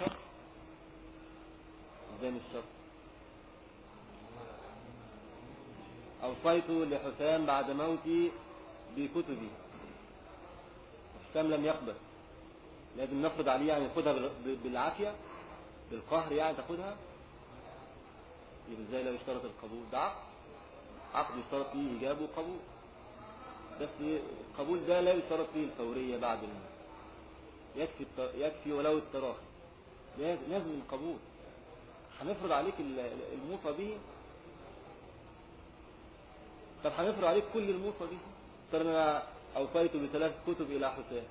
شرط ازاي مش شرط أوصيت لحسام بعد موتي بكتبي حسام لم يقبل لازم نفرض عليه يعني ياخدها بال- بالعافية بالقهر يعني تاخدها يبقى ازاي لو اشترط القبول ده عقد عقد يشترط فيه إجابة وقبول بس القبول ده لا يشترط فيه الفورية بعد الموت يكفي الت- يكفي ولو التراخي لازم لازم القبول هنفرض عليك ال- ال- الموصى به طب هنفرض عليك كل الموصى به ترى انا اوصيت بثلاث كتب الى حسين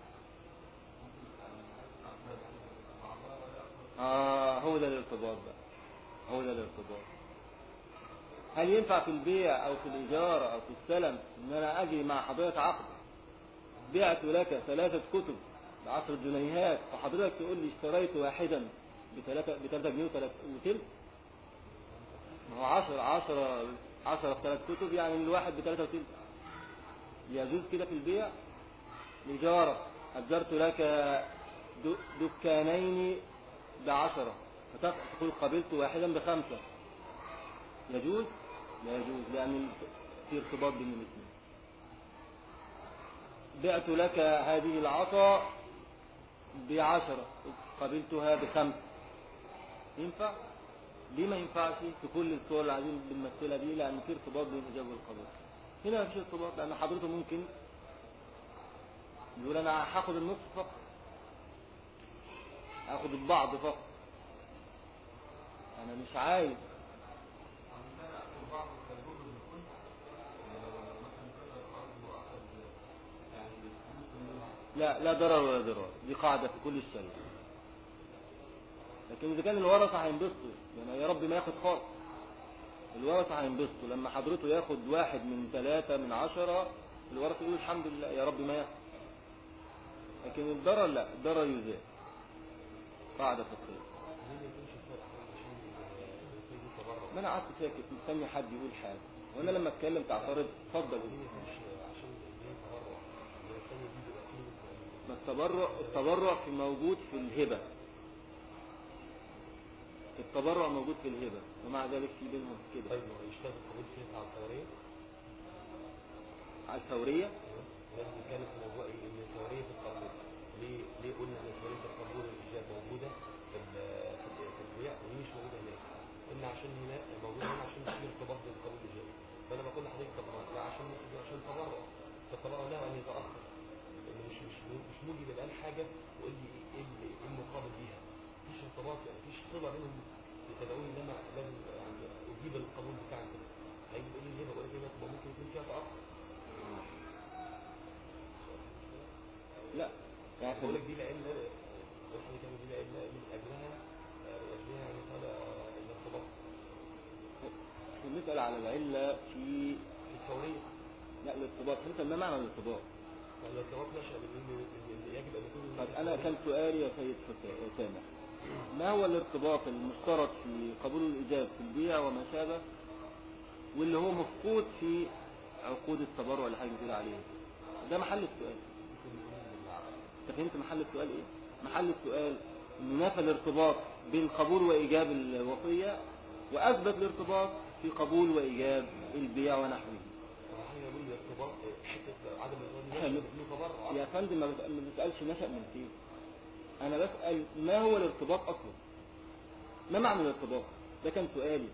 اه هو ده الارتباط بقى هو ده الارتباط هل ينفع في البيع او في الاجاره او في السلم ان انا اجي مع حضرتك عقد بعت لك ثلاثة كتب بعشر جنيهات وحضرتك تقول لي اشتريت واحدا بثلاثة بثلاثة جنيه وثلاث وثلث ما هو عشر عشرة عشرة في ثلاث كتب يعني الواحد بثلاثة وثلث يجوز كده في البيع الإجارة أجرت لك د- دكانين بعشرة فتقول قبلت واحدا بخمسة يجوز لا يجوز لأن في ارتباط بين الاثنين بعت لك هذه العصا بعشرة قبلتها بخمسة ينفع؟ ليه ما ينفعش في كل الصور اللي عايزين بنمثلها دي لأن في ارتباط بين الإجابة والقبول هنا مفيش ارتباط لأن حضرته ممكن يقول أنا هاخد النصف فقط هاخد البعض فقط أنا مش عايز لا لا ضرر ولا ضرار دي قاعدة في كل الشريعة لكن إذا كان الورثة هينبسطوا يعني يا رب ما ياخد خالص الورثة هينبسطوا لما حضرته ياخد واحد من ثلاثة من عشرة الورثة يقول الحمد لله يا رب ما ياخد لكن الضرر لا الضرر يزال قاعدة فقهية ما انا قعدت ساكت مستني حد يقول حاجة وانا لما اتكلم تعترض اتفضل قول. ما التبرع التبرع في موجود في الهبة التبرع موجود في الهبة ومع ذلك في بينهم كده طيب ما هو يشتغل قبول فيها على الثورية على الثورية لازم كان في موضوع ايه ان ثورية القبول ليه ليه قلنا ان ثورية القبول الإجابة موجودة في ال- في ال- في البيع ودي مش موجودة هناك قلنا عشان هنا موجودة هنا عشان في ارتباط بين القبول والإجابة فأنا بقول لحضرتك طب ما ده عشان عشان تبرع فالتبرع له أن يتأخر لأن مش مش مش موجب الآن حاجة وقول لي ايه إيه ال- إيه المقابل بيها مفيش ارتباط يعني مفيش صلة بينهم تدعوني ان انا لازم يعني اجيب القبول بتاعك كده هيجي يقول لي ليه بقول لك ايه طب ممكن يكون فيها تأخر لا يعني بقول لك دي لان احنا كان دي لان من اجلها آه، من اجلها يعني هذا الارتباط احنا بنسأل على العلة في في الثوريه لا الارتباط انت ما معنى الارتباط الارتباط نشأ من ان إن يجب ان يكون طب انا كان سؤالي يا سيد فتاة- سامح ما هو الارتباط المشترط في قبول الإجابة في البيع وما شابه واللي هو مفقود في عقود التبرع اللي حضرتك بتقول عليه ده محل السؤال انت فهمت محل السؤال ايه محل السؤال انه نفى الارتباط بين قبول وايجاب الوصية واثبت الارتباط في قبول وايجاب البيع ونحوه صراحه يقول الارتباط آه، حته عدم الارتباط حلو. نشأ من تبرع يا فندم ما بسأل- ما بسألش نشأ من فين انا بسأل ما هو الارتباط اصلا ما معنى الارتباط ده كان سؤالي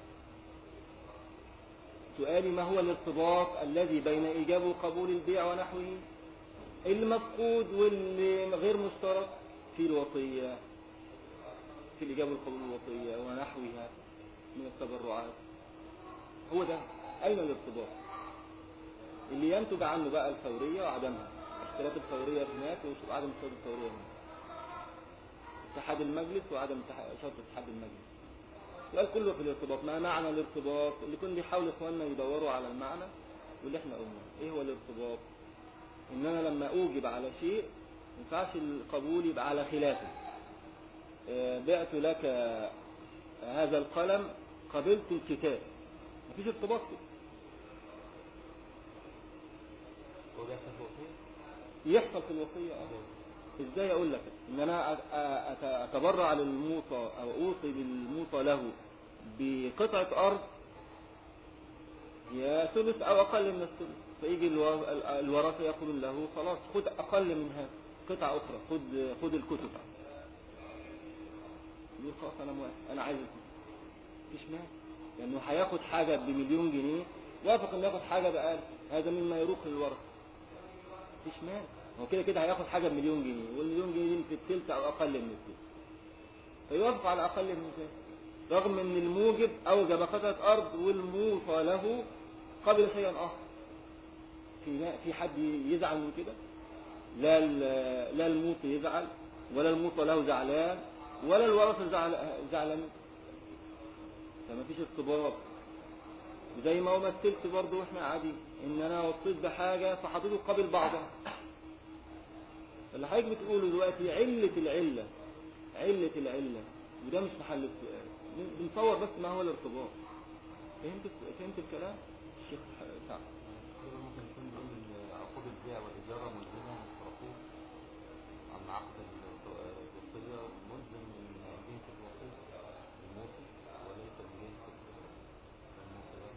سؤالي ما هو الارتباط الذي بين ايجاب وقبول البيع ونحوه المفقود واللي غير مشترك في الوصية في الإجابة وقبول الوصية ونحوها من التبرعات هو ده أين الارتباط اللي ينتج عنه بقى الفورية وعدمها اشتراط الفورية هناك وعدم اشتراط الفورية هناك اتحاد المجلس وعدم اتحاد- شرط اتحاد المجلس السؤال كله في الارتباط ما معنى الارتباط اللي كنا بيحاول اخواننا يدوروا على المعنى واللي احنا قلناه ايه هو الارتباط ان انا لما اوجب على شيء ما ينفعش القبول يبقى على خلافه آه، بعت لك هذا القلم قبلت الكتاب مفيش ارتباط كده هو ده في الوصيه يحصل في الوصية اه ازاي اقول لك ان انا أ- أ- أت- اتبرع للموطى او اوصي بالموطى له بقطعة ارض هي ثلث او اقل من الثلث فيجي الو- ال- الورثة يقول له خلاص خد اقل من هذا قطعة اخرى خد خد الكتب يقول خلاص انا موافق انا عايز الكتب مفيش مانع لانه هياخد حاجة بمليون جنيه وافق انه ياخد حاجة بأقل هذا مما يروق للورثة مفيش مانع هو كده كده هياخد حاجة بمليون جنيه والمليون جنيه دي في التلت او اقل من التلت فيوافق على اقل من ذلك رغم ان الموجب اوجب قطعة ارض والموصى له قبل شيئا اخر في في حد يزعل من كده لا ال- لا الموصي يزعل ولا الموصى له زعلان ولا الورثة زعل زعلان فما فيش ارتباط زي ما هو مثلت برضه واحنا قاعدين ان انا وصيت بحاجة فحطيته قبل بعضها اللي حضرتك بتقوله دلوقتي علة العلة علة العلة وده مش محل السؤال بنصور بس ما هو الارتباط فهمت فهمت الكلام الشيخ سعد كده ممكن يكون بيقول ان عقود البيع والاجاره ملزمه للطرفين عن عقد الوصيه ملزم من جنس الوصي الموصي وليس من جنس الموصي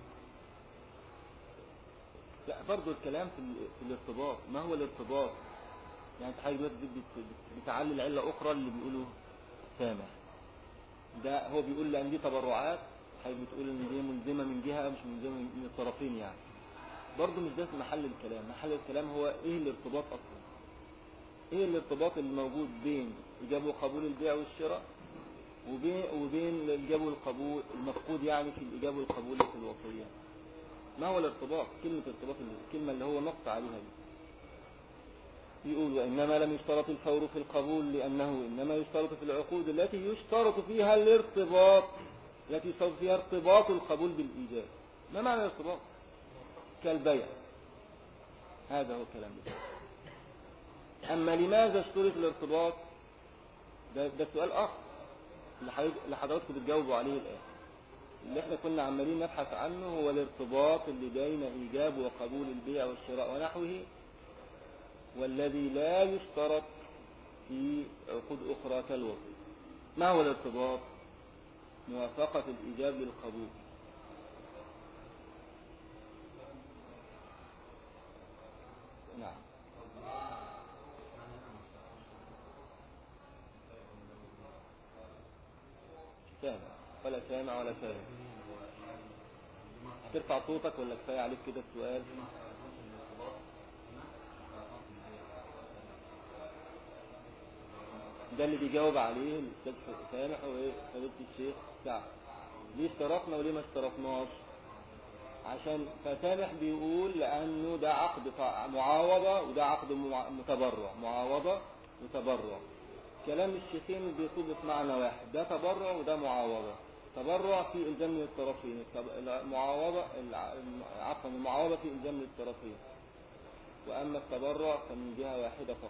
لا برضه الكلام في, ال- في الارتباط ما هو الارتباط يعني انت حضرتك دلوقتي بت- بت- بتعلل علة أخرى اللي بيقولوا سامح ده هو بيقول لأن دي تبرعات حضرتك بتقول إن دي ملزمة من جهة مش ملزمة من الطرفين يعني برضه مش ده محل الكلام محل الكلام هو إيه الارتباط أصلا إيه الارتباط اللي موجود بين إيجاب وقبول البيع والشراء وبين وبين الإيجاب والقبول المفقود يعني في الإيجاب والقبول في الوصية ما هو الارتباط كلمة ارتباط الكلمة اللي هو نقط عليها دي يقول وإنما لم يشترط الفور في القبول لأنه إنما يشترط في العقود التي يشترط فيها الارتباط التي يشترط فيها ارتباط القبول بالإيجاب ما معنى الارتباط كالبيع هذا هو الكلام ده أما لماذا اشترط الارتباط ده, ده سؤال آخر اللي حضرتك- اللي حضراتكم بتجاوبوا عليه الآن اللي احنا كنا عمالين نبحث عنه هو الارتباط اللي بين إيجاب وقبول البيع والشراء ونحوه والذي لا يشترط في عقود أخرى كالوصي ما هو الارتباط موافقة الإيجاب للقبول نعم سامع ولا سامع ولا فاهم ترفع صوتك ولا كفاية عليك كده السؤال ده اللي بيجاوب عليه الاستاذ سامح وايه فضيله الشيخ سعد ليه اشترطنا وليه ما اشترطناش عشان فسامح بيقول لانه ده عقد ط- معاوضه وده عقد مع- متبرع معاوضه وتبرع كلام الشيخين بيصب في معنى واحد ده تبرع وده معاوضه تبرع في الزام من الطرفين التب- المعاوضه الع- عفوا المعاوضه في الزام من الطرفين واما التبرع فمن جهه واحده فقط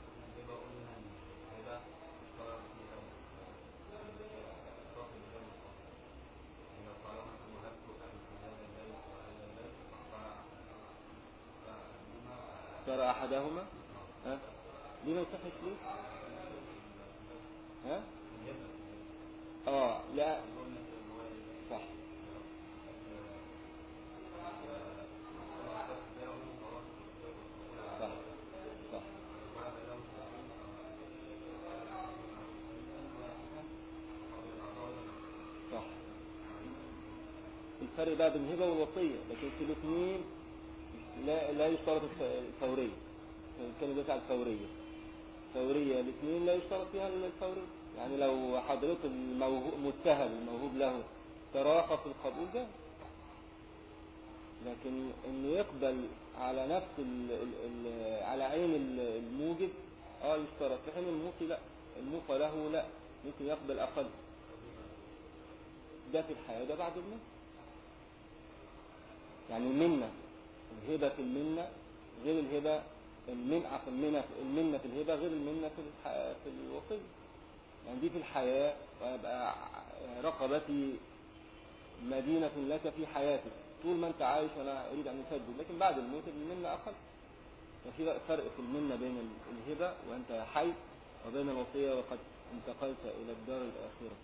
ترى أحدهما ها ليه ما يصحش ليه ها اه لا صح صح صح صح الفرق بقى بين الهبة والوصية لكن في الاثنين لا لا يشترط الف- الفورية كان دلوقتي على الفورية فورية الاثنين لا يشترط فيها الفورية يعني لو حضرتك الموهوب متهم الموهوب له تراخى في القبول ده لكن انه يقبل على نفس ال ال ال على عين ال- الموجب اه يشترط في حين الموصي لا الموصى له لا ممكن يقبل اقل ده في الحياة ده بعد الموت يعني المنة الهبة في المنة غير الهبة المنعة في المنة المنة في الهبة غير المنة في الح... في الوصية يعني دي في الحياة ويبقى رقبتي مدينة لك في حياتك طول ما انت عايش وانا اريد ان اسدد لكن بعد الموت المنة اقل ففي فرق في المنة بين ال- الهبة وأنت حي وبين الوصية وقد انتقلت إلى الدار الآخرة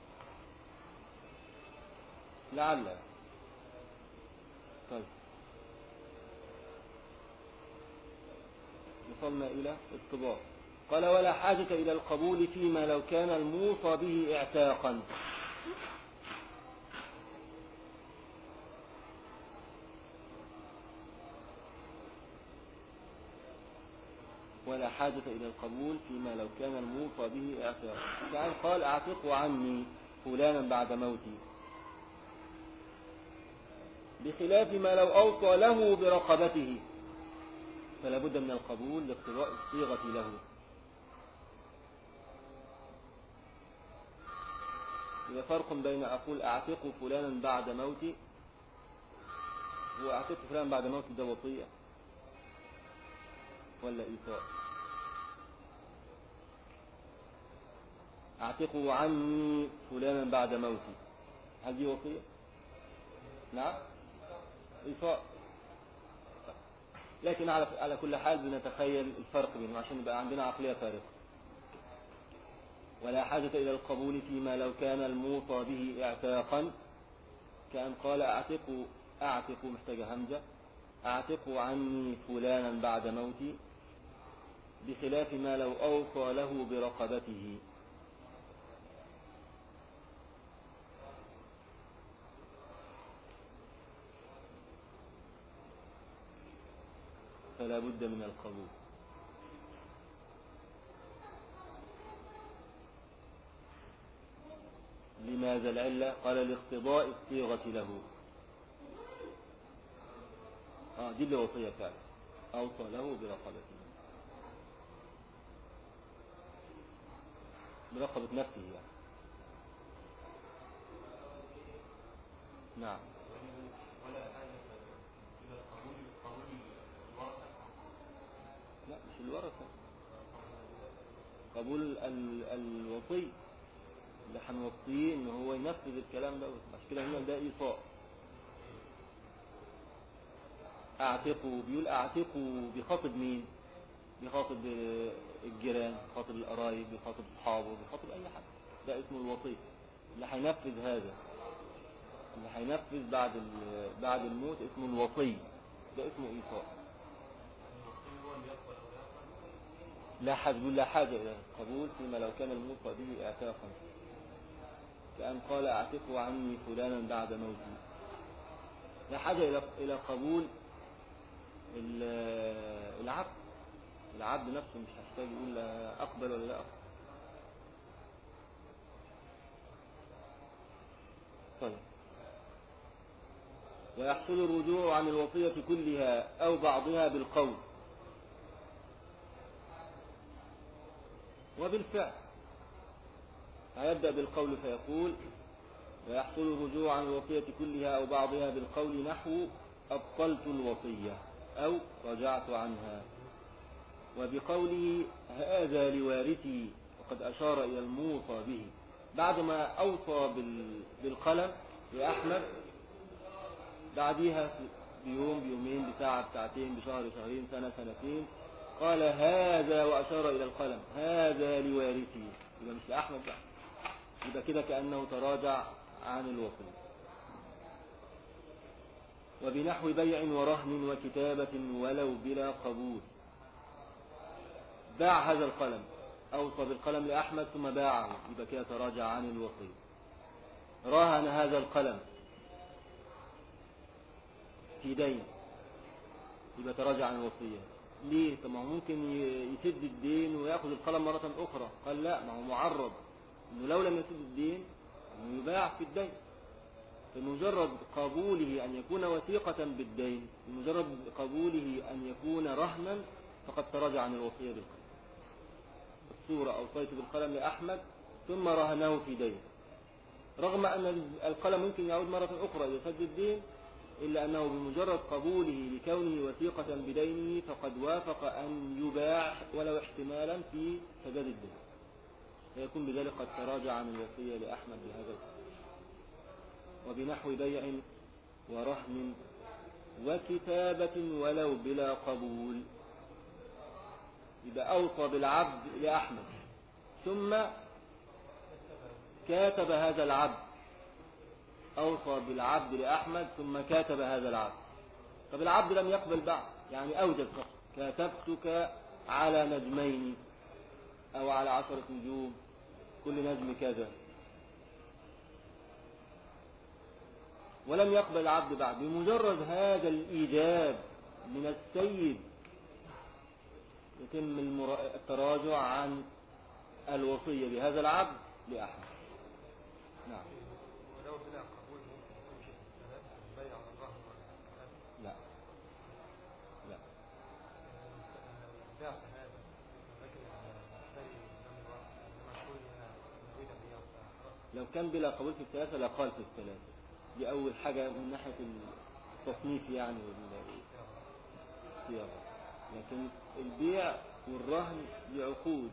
لعل طيب وصلنا إلى الطباع قال ولا حاجة إلى القبول فيما لو كان الموصى به اعتاقا ولا حاجة إلى القبول فيما لو كان الموصى به اعتاقا كان قال اعتقوا عني فلانا بعد موتي بخلاف ما لو أوصى له برقبته فلا بد من القبول لاقتضاء الصيغة له إذا فرق بين أقول أعتق فلانا بعد موتي وأعتق فلانا بعد موتي ده وصية ولا إيصاء أعتقوا عني فلانا بعد موتي هل دي وصية؟ نعم إيصاء لكن على على كل حال بنتخيل الفرق بينهم عشان يبقى عندنا عقلية فارقة ولا حاجة إلى القبول فيما لو كان الموصى به اعتاقا كأن قال أعتقوا أعتقوا محتاجة همزة أعتقوا عني فلانا بعد موتي بخلاف ما لو أوصى له برقبته فلا بد من القبول لماذا العلة قال لاقتضاء الصيغة له آه دي اللي وصية فعلا أوصى له برقبته برقبة نفسه يعني نعم لا مش الورثة قبول ال- الوصي اللي هنوصيه ان هو ينفذ الكلام ده عشان كده هنا ده ايصاء اعتقوا بيقول اعتقوا بيخاطب مين بيخاطب الجيران بيخاطب القرايب بيخاطب اصحابه بيخاطب اي حد ده اسمه الوصي اللي هينفذ هذا اللي هينفذ بعد ال- بعد الموت اسمه الوصي ده اسمه ايصاء لا حاجة يقول لا حاجة إلى القبول فيما لو كان الموصى به اعتاقا كأن قال اعتقوا عني فلانا بعد موتي لا حاجة إلى إلى قبول ال- العبد العبد نفسه مش هيحتاج يقول لا أقبل ولا لا أقبل طيب ويحصل الرجوع عن الوصية كلها أو بعضها بالقول وبالفعل هيبدأ بالقول فيقول ويحصل الرجوع عن الوصية كلها أو بعضها بالقول نحو أبطلت الوصية أو رجعت عنها وبقوله هذا لوارثي وقد أشار إلى الموصى به بعدما أوصى بال- بالقلم لأحمد بعديها بيوم بيومين بساعة بساعتين بشهر شهرين سنة سنتين قال هذا وأشار إلى القلم هذا لوارثي يبقى مش لأحمد بقى يبقى كده كأنه تراجع عن الوصية وبنحو بيع ورهن وكتابة ولو بلا قبول باع هذا القلم أوصى بالقلم لأحمد ثم باعه يبقى كده تراجع عن الوصية راهن هذا القلم في دين يبقى تراجع عن الوصية ليه؟ طب ما هو ممكن ي- يسد الدين وياخذ القلم مرة أخرى قال لا ما هو معرض إنه لو لم يسد الدين إنه يباع في الدين بمجرد قبوله أن يكون وثيقة بالدين بمجرد قبوله أن يكون رهنا فقد تراجع عن الوصية بالقلم الصورة أوصيت بالقلم لأحمد ثم رهنه في دين رغم أن القلم ممكن يعود مرة أخرى إذا سد الدين إلا أنه بمجرد قبوله لكونه وثيقة بدينه فقد وافق أن يباع ولو احتمالا في سداد الدين فيكون بذلك قد تراجع عن الوصية لأحمد بهذا القول وبنحو بيع ورهن وكتابة ولو بلا قبول يبقى أوصى بالعبد لأحمد ثم كاتب هذا العبد أوصى بالعبد لأحمد ثم كاتب هذا العبد طب العبد لم يقبل بعد يعني أوجد فقط كاتبتك على نجمين أو على عشرة نجوم كل نجم كذا ولم يقبل العبد بعد بمجرد هذا الإيجاب من السيد يتم المرا- التراجع عن الوصية بهذا العبد لأحمد نعم ولو بلا قبول ممكن يكون شيء ثلاث بيع الرهن والثلاث لا لا بعت هذا لكن المشتري لم يوافق انما كل نريد ان يوافق لو كان بلا قبول في الثلاثة لقال في الثلاثة دي أول حاجة من ناحية التصنيف يعني والصياغة لكن البيع والرهن دي عقود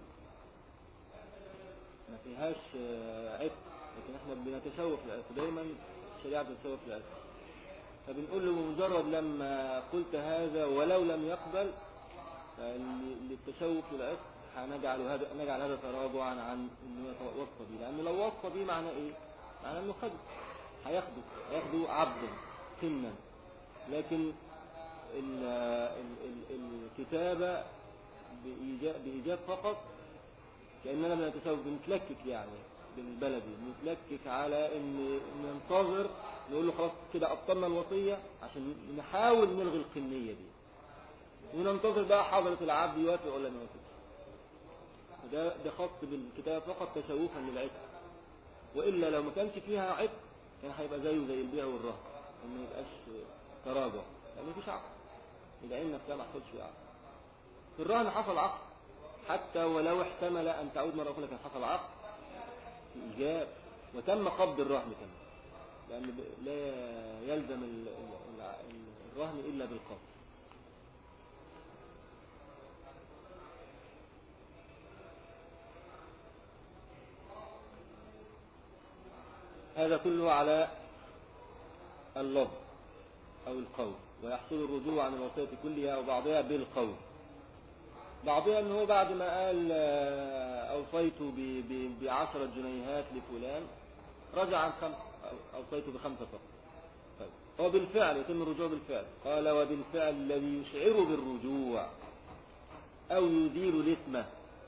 ما فيهاش آه، عتق لكن احنا بنتشوف للعتق دايما الشريعة بتتشوف للعتق فبنقول له بمجرد لما قلت هذا ولو لم يقبل فللتشوف للعتق هنجعل هذا نجعل هذا تراجعا عن انه يتوصى به لانه لو وصى به معناه ايه؟ معناه انه خد هياخده هياخده عبدا قنا لكن ال ال ال الكتابة بإيجاب, بإيجاب فقط كأننا بنتساوي بنتلكك يعني بالبلدي بنتلكك على ان ننتظر نقول له خلاص كده أبطلنا الوصية عشان نحاول نلغي القنية دي وننتظر بقى حضرة العبد يوافق ولا ما يوافقش ده ده خاص بالكتابة فقط تشوفا للعتق وإلا لو ما كانش فيها عتق كان هيبقى زيه زي البيع والرهن ما يبقاش تراجع لأن مفيش عقد العين نفسها ما حصلش فيها عقد في الرهن حصل عقد حتى ولو احتمل أن تعود مرة أخرى لكن حصل عقد في إيجاب وتم قبض الرهن كمان لأن ب- لا يلزم ال- ال- ال- الرهن إلا بالقبض هذا كله على اللفظ أو القول ويحصل الرجوع عن الوصية كلها أو بعضها بالقول بعضها أنه هو بعد ما قال آه، أوصيت ب- ب- بعشرة جنيهات لفلان رجع عن خمسة أو- أوصيت بخمسة فقط طيب هو بالفعل يتم الرجوع بالفعل قال وبالفعل الذي يشعر بالرجوع أو يدير الإثم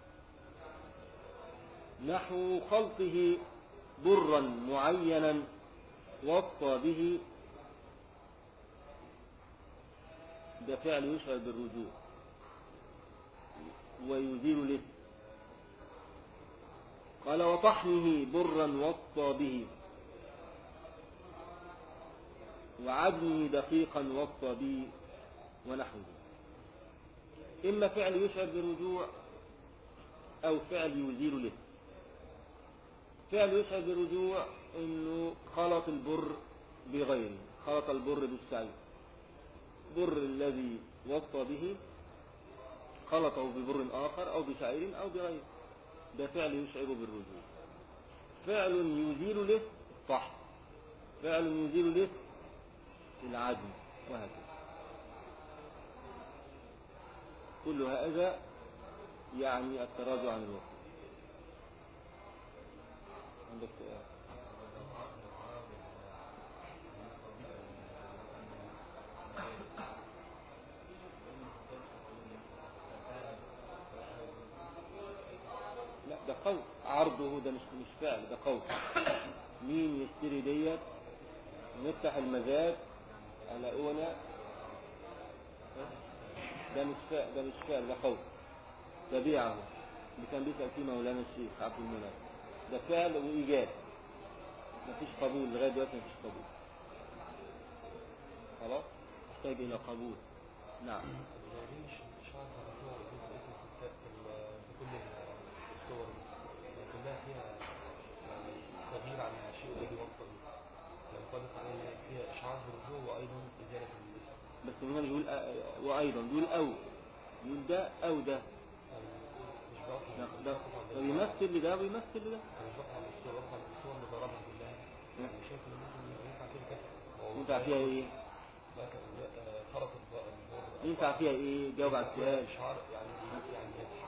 نحو خلطه برا معينا وصى به ده فعل يشعر بالرجوع ويزيل الإثم قال وطحنه برا وصى به وعدنه دقيقا وصى به ونحوه إما فعل يشعر بالرجوع أو فعل يزيل الإثم فعل يشعر بالرجوع انه خلط البر بغيره خلط البر بالسعير بر الذي وصى به خلطه ببر آخر أو بشعير أو بغيره ده فعل يشعر بالرجوع فعل يزيل له الطحن فعل يزيل له العدم وهكذا كل هذا يعني التراجع عن الوصف عندك سؤال لا ده قول عرضه ده مش مش فعل ده قول مين يشتري ديت نفتح المزاد على أونا ده مش فعل ده مش فعل ده قول ده بيعه اللي كان بيسأل فيه مولانا الشيخ عبد المنعم ده فعل وإيجاب مفيش قبول لغاية دلوقتي مفيش قبول خلاص يحتاج إلى قبول نعم دي مش مش عارف على صور الاسم في الكتاب- في ال- في كل الصور يعني كلها فيها يعني تغيير عن الشيء الذي وصل لما قالت عليه فيها اشعار بالرجوع وايضا ازاله الاسم بس هنا بيقول أ- وأيضا بيقول أو بيقول ده أو ده يعني مش بقف ده مش ده بقف عند ده بيمثل لده ويمثل لده انا مش بقف عند الصور بقف عند الصور اللي ضربها كلها يعني شايف ان ممكن ينفع فيها كده هو ينفع فيها إيه؟ مثلا خلط البر ينفع فيها إيه؟ جاوب على السؤال اشعار يعني يعني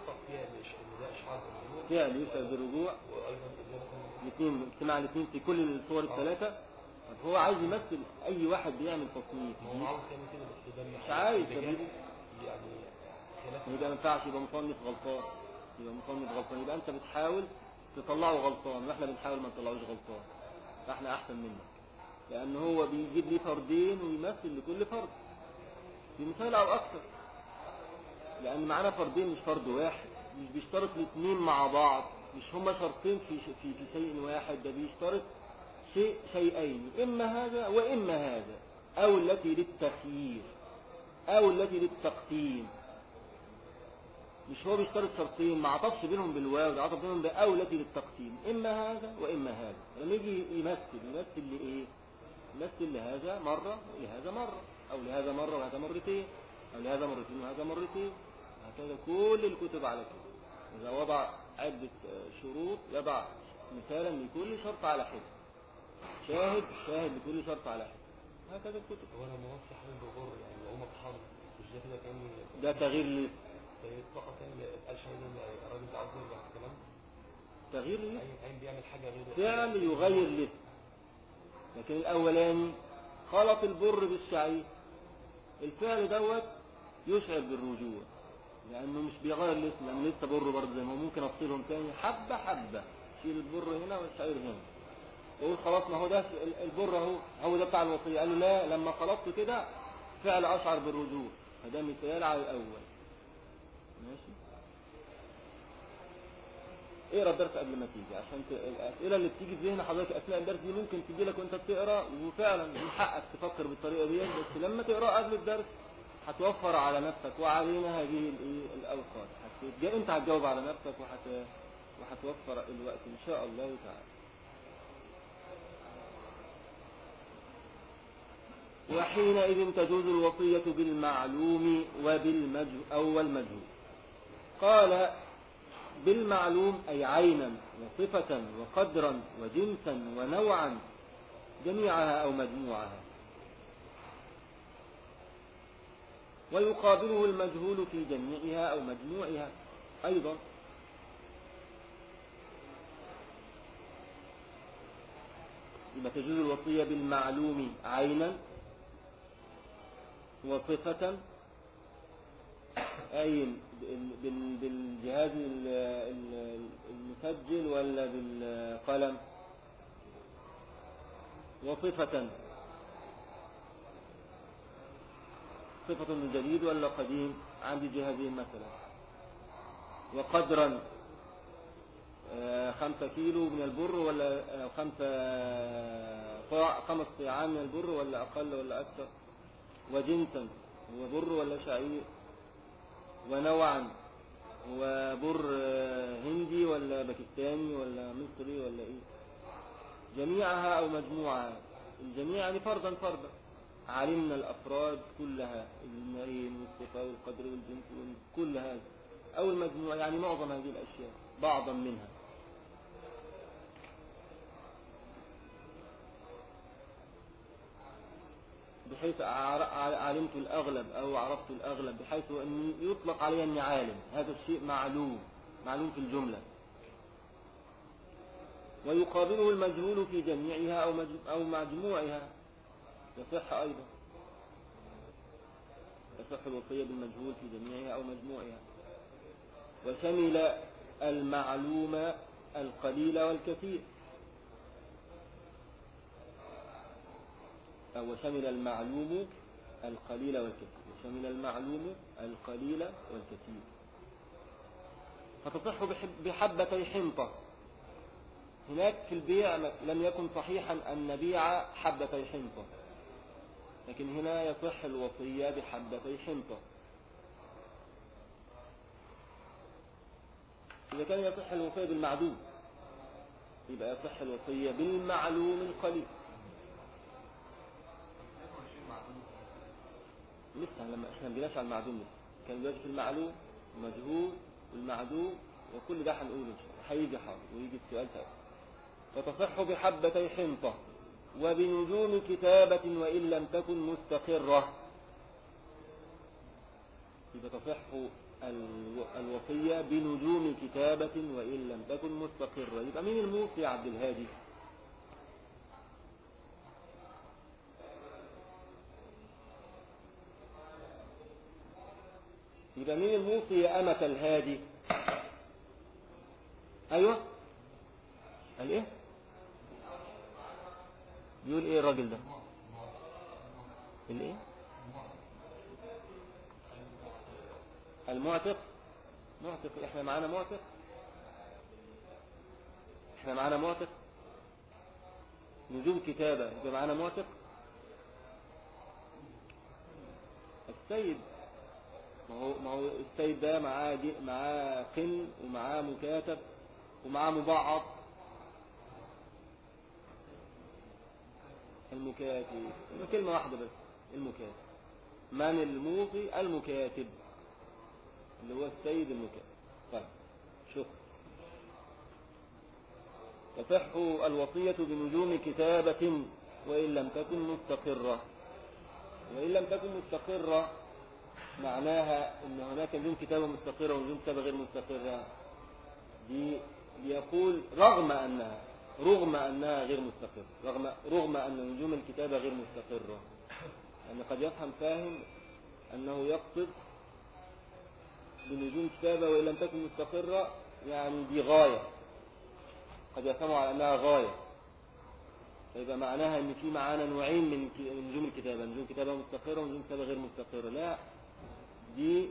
الفعل يشعر بالرجوع وايضا اجابه الاثنين اجتماع الاثنين في كل الصور الثلاثة طب هو عايز يمثل اي واحد بيعمل تصنيف ما هو عاوز يعمل كده بس ده مش عايز ده طب يعني خلاف يبقى ما ينفعش يبقى مصنف غلطان يبقى مصنف غلطان يبقى انت بتحاول تطلعه غلطان واحنا بنحاول ما نطلعوش غلطان فاحنا احسن منك لان هو بيجيب لي فردين ويمثل لكل فرد بمثال او اكثر لان معانا فردين مش فرد واحد مش بيشترط الاثنين مع بعض مش هما شرطين في في في شيء واحد ده بيشترط شيء شيئين اما هذا واما هذا او التي للتخيير او التي للتقسيم مش هو بيشترط شرطين ما عطفش بينهم بالواو ده عطف بينهم باو التي للتقسيم اما هذا واما هذا لما يجي يمثل يمثل لايه يمثل لهذا مرة ولهذا مرة او لهذا مرة وهذا مرتين او لهذا مرتين وهذا مرتين هكذا كل الكتب على كده اذا وضع عدة آه، شروط يضع مثالا لكل شرط على حد شاهد شاهد لكل شرط على حد هكذا الكتب هو انا موصي حال بغر يعني لو مطحن مش ده كده كان ده تغيير ليه فقط يعني قال شيء الراجل ده عاوز يرجع في الكلام تغيير ليه اي اي بيعمل حاجه غير فعل يغير له لكن الأولاني خلط البر بالشعير الفعل دوت يشعر بالرجوع لأنه مش بيغير الاسم لأنه لسه بر برضه زي ما هو ممكن أفصلهم تاني حبة حبة شيل البر هنا والشعير هنا ويقول خلاص ما هو ده ال- البر اهو هو ده بتاع الوصية قال له لا لما خلطت كده فعل أشعر بالرجوع فده مثال على الأول ماشي اقرا الدرس قبل ما تيجي عشان ت... الاسئله اللي بتيجي في ذهن حضرتك اثناء الدرس دي ممكن تجي لك وانت بتقرا وفعلا من حقك تفكر بالطريقه دي بس لما تقرا قبل الدرس هتوفر على نفسك وعلينا هذه الايه الاوقات هت... انت هتجاوب على نفسك وهت... وهتوفر الوقت ان شاء الله تعالى وحينئذ تجوز الوصية بالمعلوم وبالمجهول أو المجهول قال بالمعلوم أي عينا وصفة وقدرا وجنسا ونوعا جميعها أو مجموعها ويقابله المجهول في جميعها أو مجموعها أيضا يبقى تجوز الوصية بالمعلوم عينا وصفة أي بال- بال- بالجهاز ال- ال- المسجل ولا بالقلم وصفة صفة جديد ولا قديم عندي جهازين مثلا وقدرا آه، خمسة كيلو من البر ولا آه، خمسة صاع خمس صيعان من البر ولا أقل ولا أكثر وجنسا هو بر ولا شعير ونوعا هو بر آه، هندي ولا باكستاني ولا مصري ولا ايه جميعها او مجموعها الجميع يعني فردا فردا علمنا الافراد كلها النعيم والصفة والقدر والجنس كل هذا او المجموعة يعني معظم هذه الاشياء بعضا منها بحيث أعر- علمت الأغلب أو عرفت الأغلب بحيث أن يطلق علي أني عالم هذا الشيء معلوم معلوم في الجملة ويقابله المجهول في جميعها أو, مج- أو مجموعها يصح أيضا يصح الوصية بالمجهول في جميعها أو مجموعها وشمل المعلوم القليل والكثير أو شمل المعلوم القليل والكثير شمل المعلوم القليل والكثير فتصح بحب- بحبتي حنطة هناك في البيع لم يكن صحيحا أن نبيع حبتي حنطة لكن هنا يصح الوصية بحبتي حنطة إذا كان يصح الوصية بالمعدوم يبقى يصح الوصية بالمعلوم القليل لسه لما احنا بنجيناش على المعدوم لسه كان دلوقتي في المعلوم المجهول والمعدوم وكل ده هنقوله ان شاء الله هيجي حاضر ويجي السؤال تاني وتصح بحبتي حنطة وبنجوم كتابة وإن لم تكن مستقرة يبقى تصح الو- الوصية بنجوم كتابة وإن لم تكن مستقرة يبقى مين الموصي يا عبد الهادي يبقى مين الموصي يا أمة الهادي أيوة قال إيه بيقول إيه الراجل ده الإيه المعتق معتق احنا معانا معتق احنا معانا معتق نجوم كتابة يبقى معانا معتق السيد ما هو ما هو السيد ده معاه دي معاه قن ومعاه مكاتب ومعاه مبعض المكاتب كلمة واحدة بس المكاتب من الموصي المكاتب اللي هو السيد المكاتب طيب شوف تصح الوصية بنجوم كتابة وإن لم تكن مستقرة وإن لم تكن مستقرة معناها أن هناك نجوم كتابة مستقرة ونجوم كتابة غير مستقرة دي بيقول رغم أنها رغم أنها غير مستقرة رغم, رغم أن نجوم الكتابة غير مستقرة يعني قد يفهم فاهم أنه يقصد بنجوم كتابة وإن لم تكن مستقرة يعني دي غاية قد يفهموا على أنها غاية فيبقى معناها أن في معانا نوعين من ك- من نجوم الكتابة نجوم كتابة مستقرة ونجوم كتابة غير مستقرة لا دي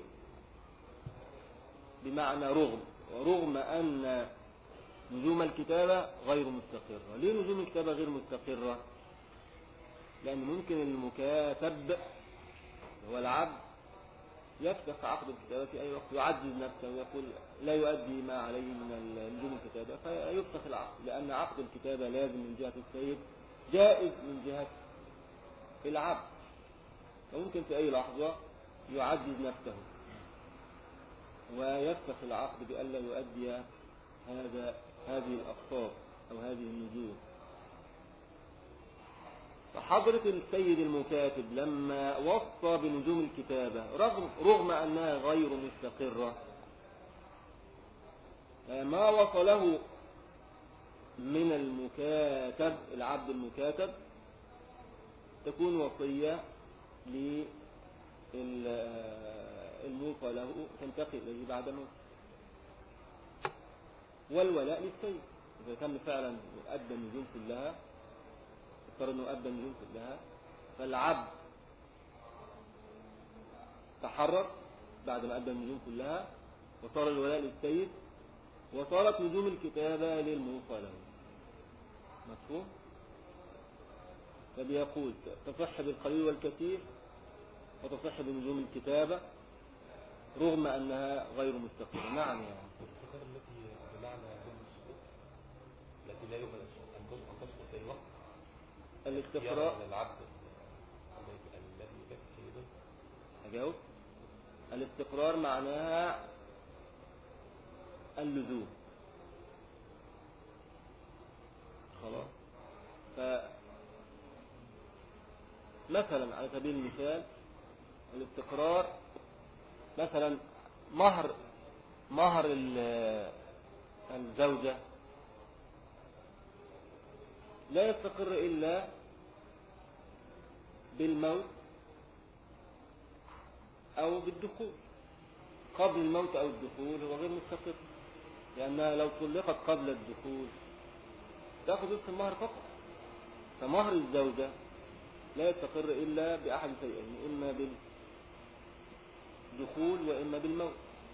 بمعنى رغم ورغم أن نجوم الكتابة غير مستقرة ليه نجوم الكتابة غير مستقرة لأن ممكن المكاتب هو العبد يفسخ عقد الكتابة في أي وقت يعجز نفسه ويقول لا يؤدي ما عليه من نجوم الكتابة فيفسخ العقد لأن عقد الكتابة لازم من جهة السيد جائز من جهة العبد فممكن في أي لحظة يعجز نفسه ويفسخ العقد بألا يؤدي هذا هذه الأقطاب أو هذه النجوم فحضرة السيد المكاتب لما وصى بنجوم الكتابة رغم, رغم أنها غير مستقرة ما وصله من المكاتب العبد المكاتب تكون وصية للموصى له تنتقل إليه بعد موته والولاء للسيد إذا كان فعلا أدى النجوم كلها افترض أنه أدى النجوم كلها فالعبد تحرر بعد ما أدى النجوم كلها وصار الولاء للسيد وصارت نجوم الكتابة للموصى له مفهوم؟ فبيقول تصح بالقليل والكثير وتصح بنجوم الكتابة رغم أنها غير مستقرة نعم يعني الاستقرار التي بمعنى جزء السقوط التي لا يمكن أن تسقط تسقط في أي وقت الاستقراء اختيار العبد الذي الذي يكفي سيده أجاوب الاستقرار معناها اللزوم خلاص ف مثلا على سبيل المثال الاستقرار مثلا مهر مهر ال- الزوجة لا يستقر إلا بالموت أو بالدخول قبل الموت أو الدخول هو غير مستقر لأنها لو طلقت قبل الدخول تأخذ نصف المهر فقط فمهر الزوجة لا يستقر إلا بأحد شيئين إما بالدخول وإما بالموت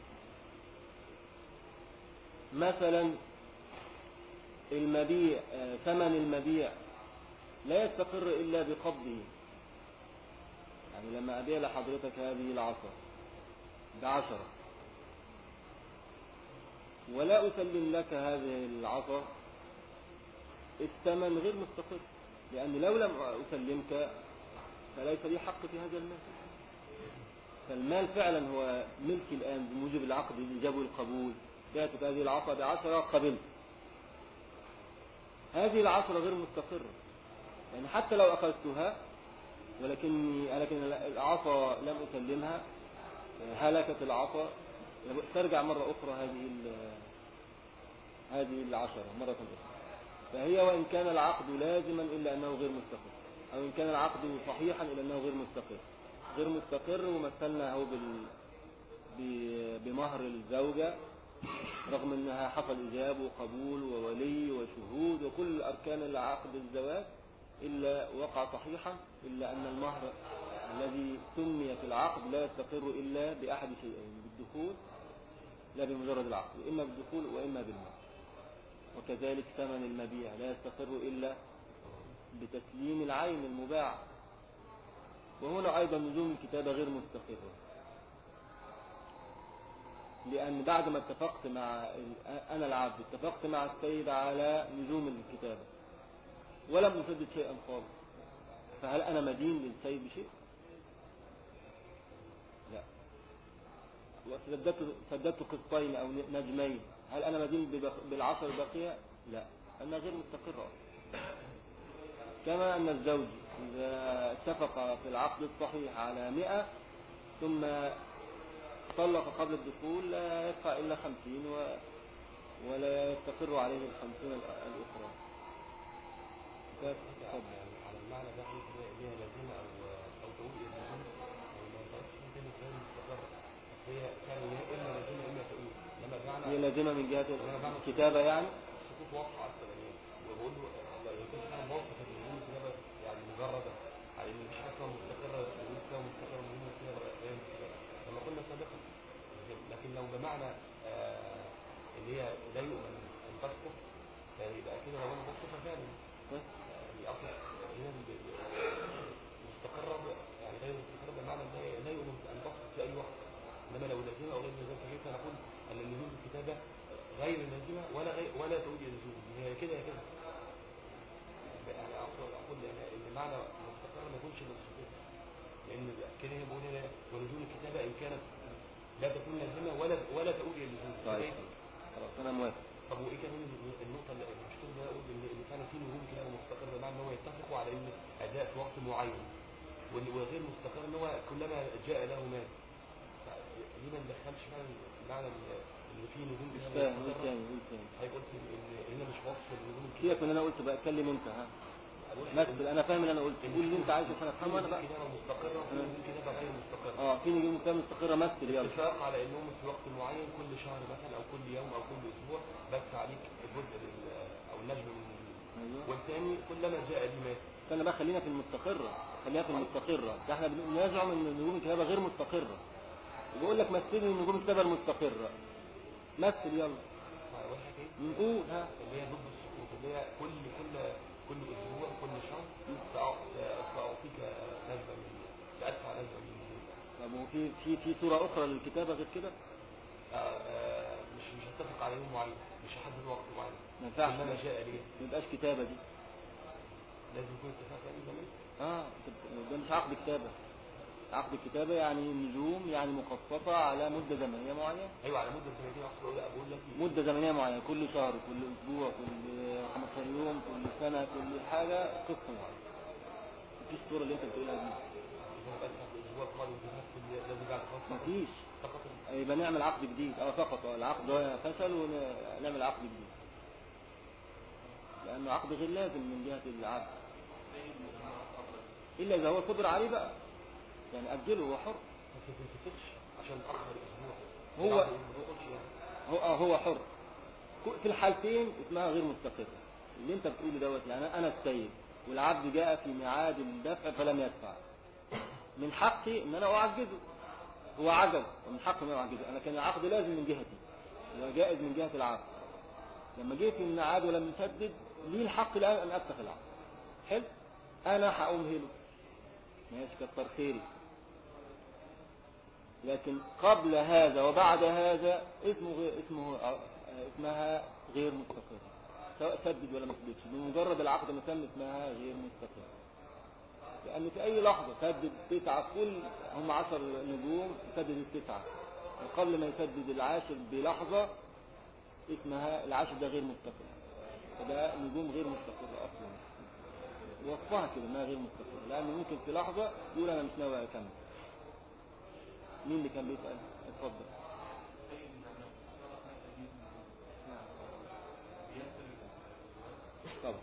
مثلا المبيع آه، ثمن المبيع لا يستقر إلا بقبضه يعني لما أبيع لحضرتك هذه العصا بعشرة ولا أسلم لك هذه العصا الثمن غير مستقر لأن لو لم أسلمك فليس لي حق في هذا المال فالمال فعلا هو ملكي الآن بموجب العقد الإجابة والقبول بعتك هذه العصا بعشرة قبلت هذه العشرة غير مستقرة يعني حتى لو أخذتها ولكني لكن العصا لم أسلمها هلكت العصا ترجع مرة أخرى هذه ال- هذه العشرة مرة أخرى فهي وإن كان العقد لازما إلا أنه غير مستقر أو إن كان العقد صحيحا إلا أنه غير مستقر غير مستقر ومثلنا هو بال... ب- بمهر الزوجة رغم أنها حصل إجاب وقبول وولي وشهود وكل أركان العقد الزواج إلا وقع صحيحا إلا أن المهر الذي سمي في العقد لا يستقر إلا بأحد شيئين بالدخول لا بمجرد العقد إما بالدخول وإما بالمهر وكذلك ثمن المبيع لا يستقر إلا بتسليم العين المباع وهنا أيضا لزوم الكتابة غير مستقرة لأن بعد ما اتفقت مع ال- أنا العبد اتفقت مع السيد على لزوم الكتابة ولم أسدد شيئا خالص فهل أنا مدين للسيد بشيء؟ لا وسددت سددت قسطين أو نجمين هل أنا مدين ببق- بالعشر الباقية؟ لا أنا غير مستقرة كما أن الزوج إذا اتفق في العقد الصحيح على مئة ثم طلق قبل الدخول لا يدفع إلا خمسين و... ولا يستقر عليه الخمسين الأ- الأخرى على على المعنى ده حديث ليها لازمه او او تقول ايه لازمه او ما تعرفش انت اللي غير مستقر هي كان هي اما لازمه اما تقول لما هي بمعنى لازمة من جهة الكتابة يعني السقوط واقع اكتر يعني وبقول له لا يمكن انا موقف النجوم كده يعني مجرده على ان مفيش حاجه اسمها مستقره النجوم اسمها مستقره النجوم كده بقى فاهم لما كنا سابقا لكن- لكن لو بمعنى آه اللي هي لا يؤمن ان تسقط فيبقى كده لو انا بسقط فعلا يعني اصلا هنا ب- مستقرة ب- يعني غير مستقرة بمعنى ان هي لا يؤمن ان تسقط في اي وقت انما لو لازمة او غير لازمة فكيف نقول ان اللزوم بالكتابة غير لازمة ولا غير ولا تعود الى اللزوم هي كده هي كده يعني اقول اقول ان إن معنى مستقر ما يكونش للسقوط لان كده هي بقول هنا ولزوم الكتابة ان كانت لا تكون لازمة ولا ولا تعود الى اللزوم طيب خلاص أنا موافق طب وايه كمان النقطة اللي المشكلة اللي اقول ان إن كان في نجوم كده مستقر بمعنى ان هو يتفقوا على ان اداء في وقت معين وال- وغير مستقر ان هو كلما جاء له مال ليه ما ندخلش فعلا معنى ال- ان في نجوم مش كده فاهم قول مستقرة تاني قول تاني حضرتك قلت ان هنا مش وصف النجوم كده سيبك من اللي أنا قلته بقى اتكلم أنت ها مثل أنا فاهم اللي أنا قلته قول اللي أنت عايزه عشان أفهمه أنا بقى كده مستقرة وفي نجوم كده غير مستقرة اه في نجوم كتابة مستقرة مثل يلا اتفاق على انهم في وقت معين كل شهر مثلا او كل يوم او كل اسبوع بس عليك جزء لل- او النجم من النجوم أيوه والثاني كلما جاء لي مال استنى بقى خلينا في المستقرة خلينا في المستقرة ده احنا بنزعم ان نجوم الكتابة غير مستقرة وبقول لك مثل لي نجوم الكتابة المستقرة مثل يلا واحد ايه نقول ها اللي هي ضد السقوط اللي هي كل كل كل اسبوع كل شهر سأع- ساعطيك نسبه من سادفع نسبه من النجوم. طب وفي في في صورة أخرى للكتابة غير كده آه، آه، مش مش هتفق على يوم معين مش هحدد وقت معين ما ينفعش كلما ده. جاء لي ما يبقاش كتابة دي لازم يكون اتفاق يعني زمان اه ده مش عقد كتابة عقد الكتابة يعني نجوم يعني مخصصة على مدة زمنية معينة ايوه على مده سنتين اقصد اقول بقول لك مدة زمنية معينة كل شهر كل أسبوع كل 15 يوم كل سنة كل حاجة قصة معينة مفيش صورة اللي أنت بتقولها دي اذا بدفع في الاسبوع القادم في نفس ال- لازم بعد خلاص فقط مفيش فقط يبقى نعمل عقد جديد اه فقط اه العقد ده فشل ونعمل عقد جديد لأنه عقد غير لازم من جهة العقد إلا إذا هو قدر عليه بقى يعني أجله هو حر ما تتفقش عشان تاخر اسبوع هو- بعد الأسبوع ما تقولش يعني هو آه هو حر في الحالتين اسمها غير مستقرة اللي انت بتقوله دوت يعني انا السيد والعبد جاء في ميعاد الدفع فلم يدفع من حقي ان انا اعجزه هو عجز ومن حقي ان انا اعجزه انا كان العقد لازم من جهتي وجائز من جهة العبد لما جيت في الميعاد ولم يسدد لي الحق الان ان افسخ العقد حلو انا هأمهله ماشي كتر خيري لكن قبل هذا وبعد هذا اسمه غير اسمه آه، اسمها غير مستقرة سواء سدد ولا ما سددش بمجرد العقد اللي تم اسمها غير مستقرة لأن في أي لحظة سدد تسعة كل هم عشر نجوم سدد التسعة وقبل ما يسدد العاشر بلحظة اسمها العاشر ده غير مستقر فده نجوم غير مستقرة أصلا وصفها كده انها غير مستقرة لأن ممكن في لحظة يقول أنا مش ناوي أكمل مين اللي كان بيسأل اتفضل طبعا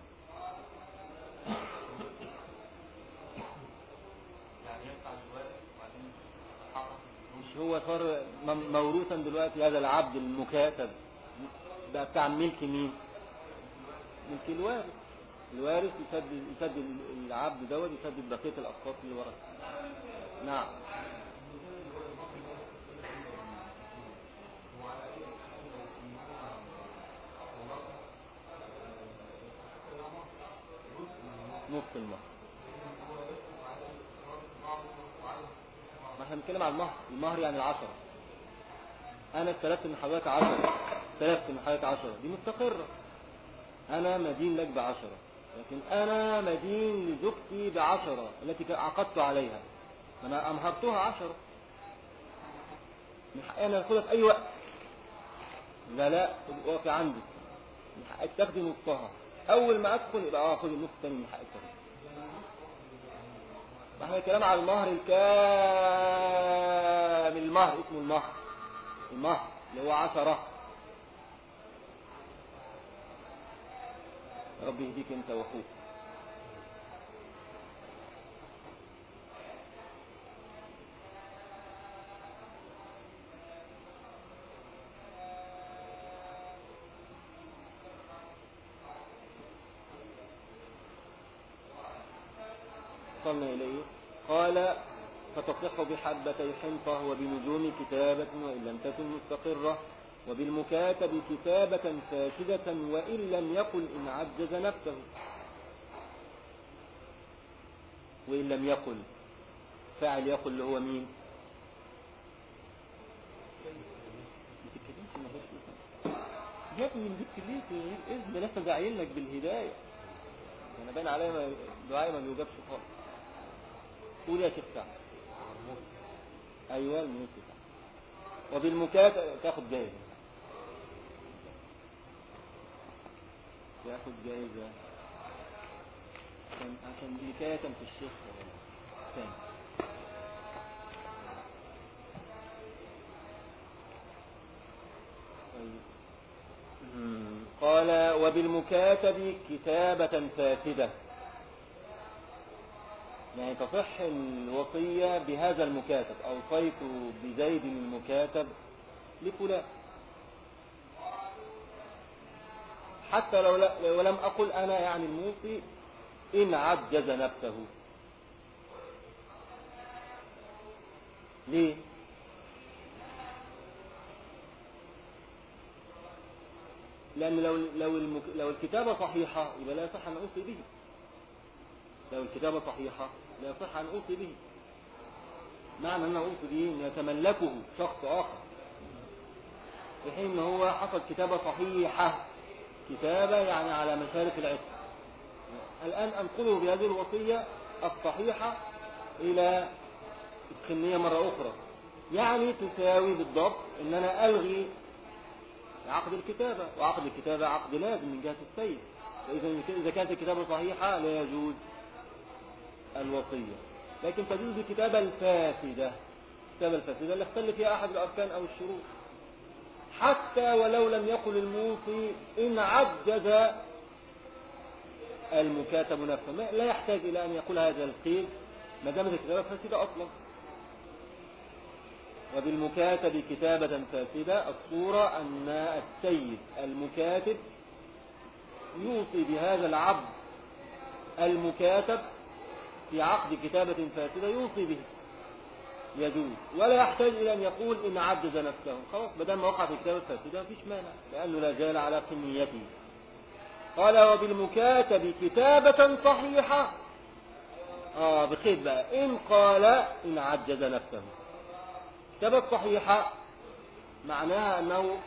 يعني يدفع الوارث وبعدين يتحرك مش هو صار م- موروثا دلوقتي هذا العبد المكاتب بقى بتاع ملك مين ملك الوارث الوارث يسدد يسدد العبد دوت يسدد بقيه الاقساط اللي ورث نعم نص المهر ما احنا بنتكلم عن المهر المهر يعني العشرة انا استلفت من حضرتك عشرة استلفت من حضرتك عشرة دي مستقرة انا مدين لك بعشرة لكن انا مدين لزوجتي بعشرة التي ك- عقدت عليها انا امهرتها عشرة من حقي انا اخدها في اي وقت لا لا واقف عندك من حقك تاخدي نصها اول ما ادخل يبقى اه خدي النص الثاني من حقك تاخدي ما احنا كلام على المهر الكامل المهر اسمه المهر المهر اللي هو عشرة يا رب يهديك انت واخوك وصلنا إليه قال فتصح بحبتي حنطة وبنجوم كتابة وإن لم تكن مستقرة وبالمكاتب كتابة فاسدة وإن لم يقل إن عجز نفسه وإن لم يقل فاعل يقل اللي هو مين ما تتكلمش ما فيش اسم. يا ابني جبت ليه في غير اذن لسه داعين لك بالهدايه انا باين عليا ما- دعائي ما بيوجبش خالص قول يا شيخ سعد ايوه الموت سعد وبالمكاتب تاخد جايزه تاخد جايزه عشان عشان دي كاتم في الشيخ تاني طيب. مم. قال وبالمكاتب كتابة فاسدة يعني تصح الوصية بهذا المكاتب أوصيت بزيد المكاتب لفلان حتى لو لا لو لم أقل أنا يعني الموصي إن عجز نفسه ليه؟ لأن لو لو المك... لو الكتابة صحيحة يبقى لا يصح أن أوصي به. لو الكتابة صحيحة لا يصح أن أوصي به. معنى أن أوصي به أن يتملكه شخص آخر. في حين أن هو حصل كتابة صحيحة. كتابة يعني على مشارف العتق. الآن أنقله بهذه الوصية الصحيحة إلى السنية مرة أخرى. يعني تساوي بالضبط أن أنا ألغي عقد الكتابة وعقد الكتابة عقد لازم من جهة السيد فإذا إذا كانت الكتابة صحيحة لا يجوز الوصية لكن تجوز الكتابة الفاسدة الكتابة الفاسدة اللي اختل فيها أحد الأركان أو الشروط حتى ولو لم يقل الموصي إن عجز المكاتب نفسه ما- لا يحتاج إلى أن يقول هذا القيل ما دامت الكتابة فاسدة أصلا وبالمكاتب كتابة فاسدة الصورة أن السيد المكاتب يوصي بهذا العبد المكاتب في عقد كتابة فاسدة يوصي به يجوز ولا يحتاج إلى أن يقول إن عجز نفسه خلاص ما دام وقع في كتابة فاسدة مفيش مانع لأنه لا زال على قنيته قال وبالمكاتب كتابة صحيحة آه بخير بقى إن قال إن عجز نفسه كتابة صحيحة معناها أنه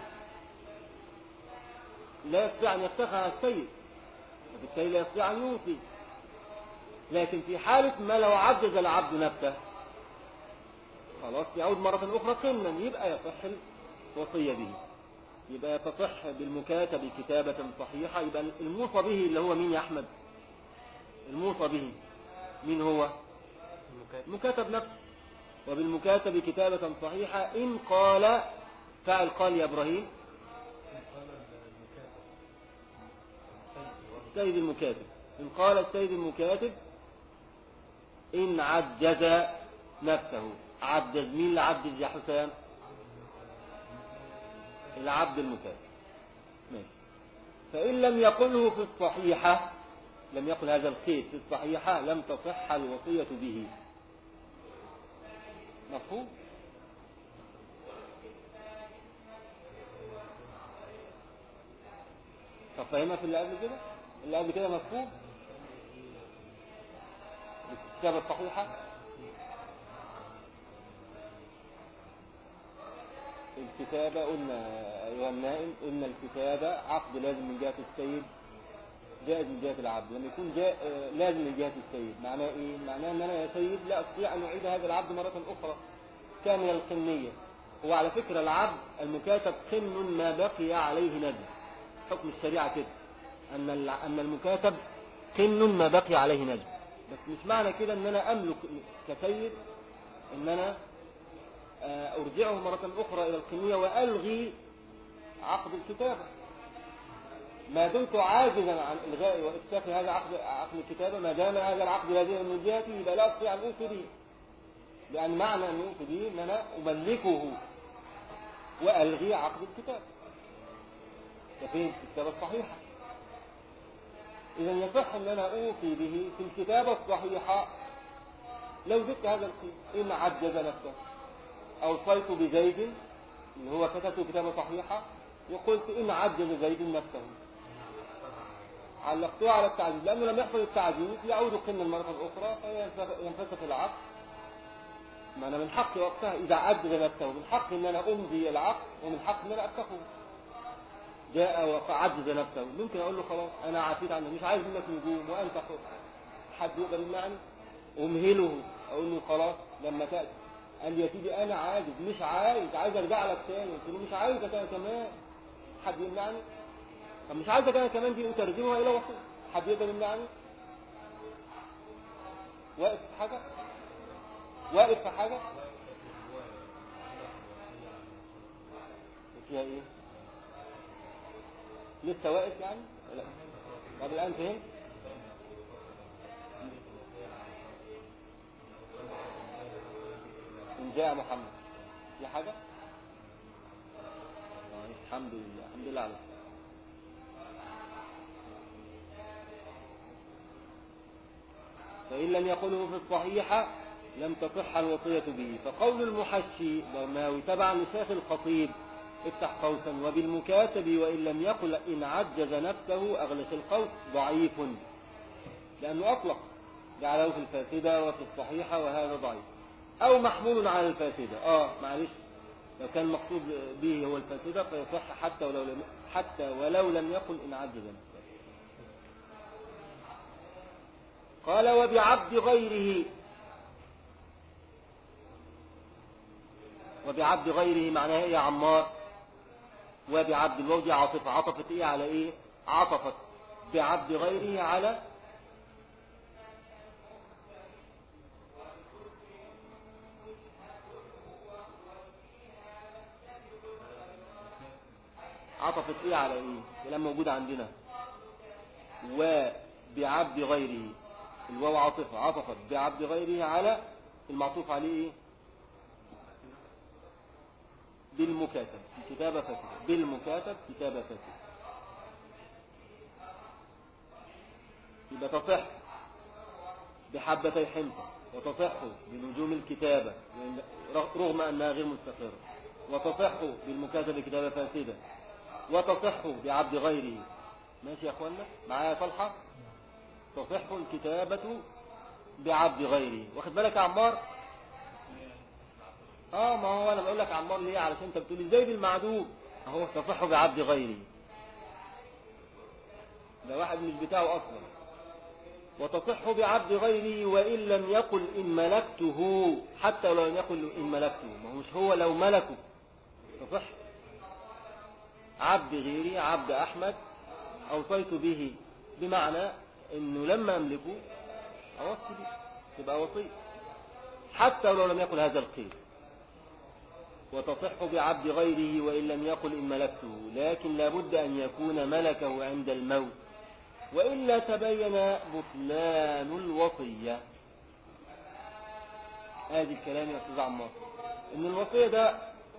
لا يستطيع أن يفتخر على السيد وبالتالي لا يستطيع أن يوصي لكن في حالة ما لو عجز العبد نفسه خلاص يعود مرة أخرى قمنا يبقى يصح الوصية به يبقى تصح بالمكاتب كتابة صحيحة يبقى الموصى به اللي هو مين يا أحمد الموصى به مين هو المكاتب المكاتب نفسه وبالمكاتب كتابة صحيحة إن قال فعل قال يا إبراهيم قال المكاتب السيد السيد المكاتب إن قال السيد المكاتب إن عجز نفسه عجز مين اللي عجز يا حسام العبد المكاتب ماشي فإن لم يقله في الصحيحة لم يقل هذا الخير في الصحيحة لم تصح الوصية به مفهوم طب فاهمها في اللي قبل كده اللي قبل كده مفهوم الكتابة الصحيحة الكتابة قلنا أيها النائم قلنا الكتابة عقد لازم من جهة السيد جائز من جهة العبد لما يكون جاء آه، لازم من جهة السيد معناه إيه؟ معناه أن أنا يا سيد لا أستطيع أن أعيد هذا العبد مرة أخرى كامل القنية هو على فكرة العبد المكاتب قن ما بقي عليه ندم حكم الشريعة كده أن الع- أن المكاتب قن ما بقي عليه ندم بس مش معنى كده أن أنا أملك كسيد أن أنا آه، أرجعه مرة أخرى إلى القنية وألغي عقد الكتابة ما دمت عاجزا عن إلغاء وإسقاط هذا عقد عقد الكتابة ما دام هذا العقد لازما من جهتي يبقى لا أستطيع أن أوفي به لأن معنى أن أوفي به أن أنا أملكه وألغي عقد الكتابة ده فين في الكتابة الصحيحة إذا يصح أن أنا أوفي به في الكتابة الصحيحة لو زدت هذا القيد إن عجز نفسه أوصيت بزيد اللي هو كتبت كتابة صحيحة وقلت إن عجز زيد نفسه علقتها على التعزيز لأنه لم يحصل التعزيز يعود قنا مرة أخرى فينفسخ العقد ما أنا من حقي وقتها إذا عجز نفسه من حقي أن أنا أمضي العقد ومن حقي أن أنا أفسخه جاء وعجز نفسه ممكن أقول له خلاص أنا عافيت عنه مش عايز منك نجوم وأنت حر حد يقدر يمنعني أمهله أقول له خلاص لما تأتي قال لي يا سيدي أنا عاجز مش عايز عايز أرجع لك تاني قلت له مش عايزك أنا كمان حد يمنعني طب مش عايزك أنا كمان دي أترجمها إلى وصول حد يقدر يمنعني واقف في حاجة واقف في حاجة فيها ايه لسه واقف يعني لا طب الآن فهمت إن جاء محمد في حاجة آه، الحمد لله الحمد لله على الخير. فإن لم يقله في الصحيحة لم تصح الوصية به فقول المحشي برماوي تبع لشيخ الخطيب افتح قوسا وبالمكاتب وإن لم يقل إن عجز نفسه أغلق القوس ضعيف لأنه أطلق جعله في الفاسدة وفي الصحيحة وهذا ضعيف أو محمول على الفاسدة آه معلش لو كان المقصود به هو الفاسدة فيصح حتى ولو لم حتى ولو لم يقل إن عجز نفسه قال وبعبد غيره وبعبد غيره معناها ايه يا عمار وبعبد الواو دي عاطفة عطفت ايه على ايه عطفت بعبد غيره على عطفت ايه على ايه كلام موجود عندنا وبعبد غيره الواو عاطفة عطفت بعبد غيره على المعطوف عليه ايه بالمكاتب في كتابة فاسدة بالمكاتب كتابة فاسدة يبقى تصح بحبتي حنطة وتصح بنجوم الكتابة رغم أنها غير مستقرة وتصح بالمكاتب كتابة فاسدة وتصح بعبد غيره ماشي يا أخوانا معايا صلحة تصح الكتابة بعبد غيره واخد بالك يا عمار اه ما هو انا بقول لك عمار ليه علشان انت بتقول ازاي بالمعدوم اهو تصح بعبد غيره ده واحد مش بتاعه اصلا وتصح بعبد غيره وان لم يقل ان ملكته حتى لو لم يقل ان ملكته ما هو مش هو لو ملكه تصح عبد غيري عبد احمد اوصيت به بمعنى انه لما املكه اوصي به تبقى وصيه حتى لو لم يقل هذا القيل وتصح بعبد غيره وإن لم يقل إن ملكته لكن لابد أن يكون ملكه عند الموت وإلا تبين بطلان الوصية هذه الكلام يا أستاذ عمار إن الوصية ده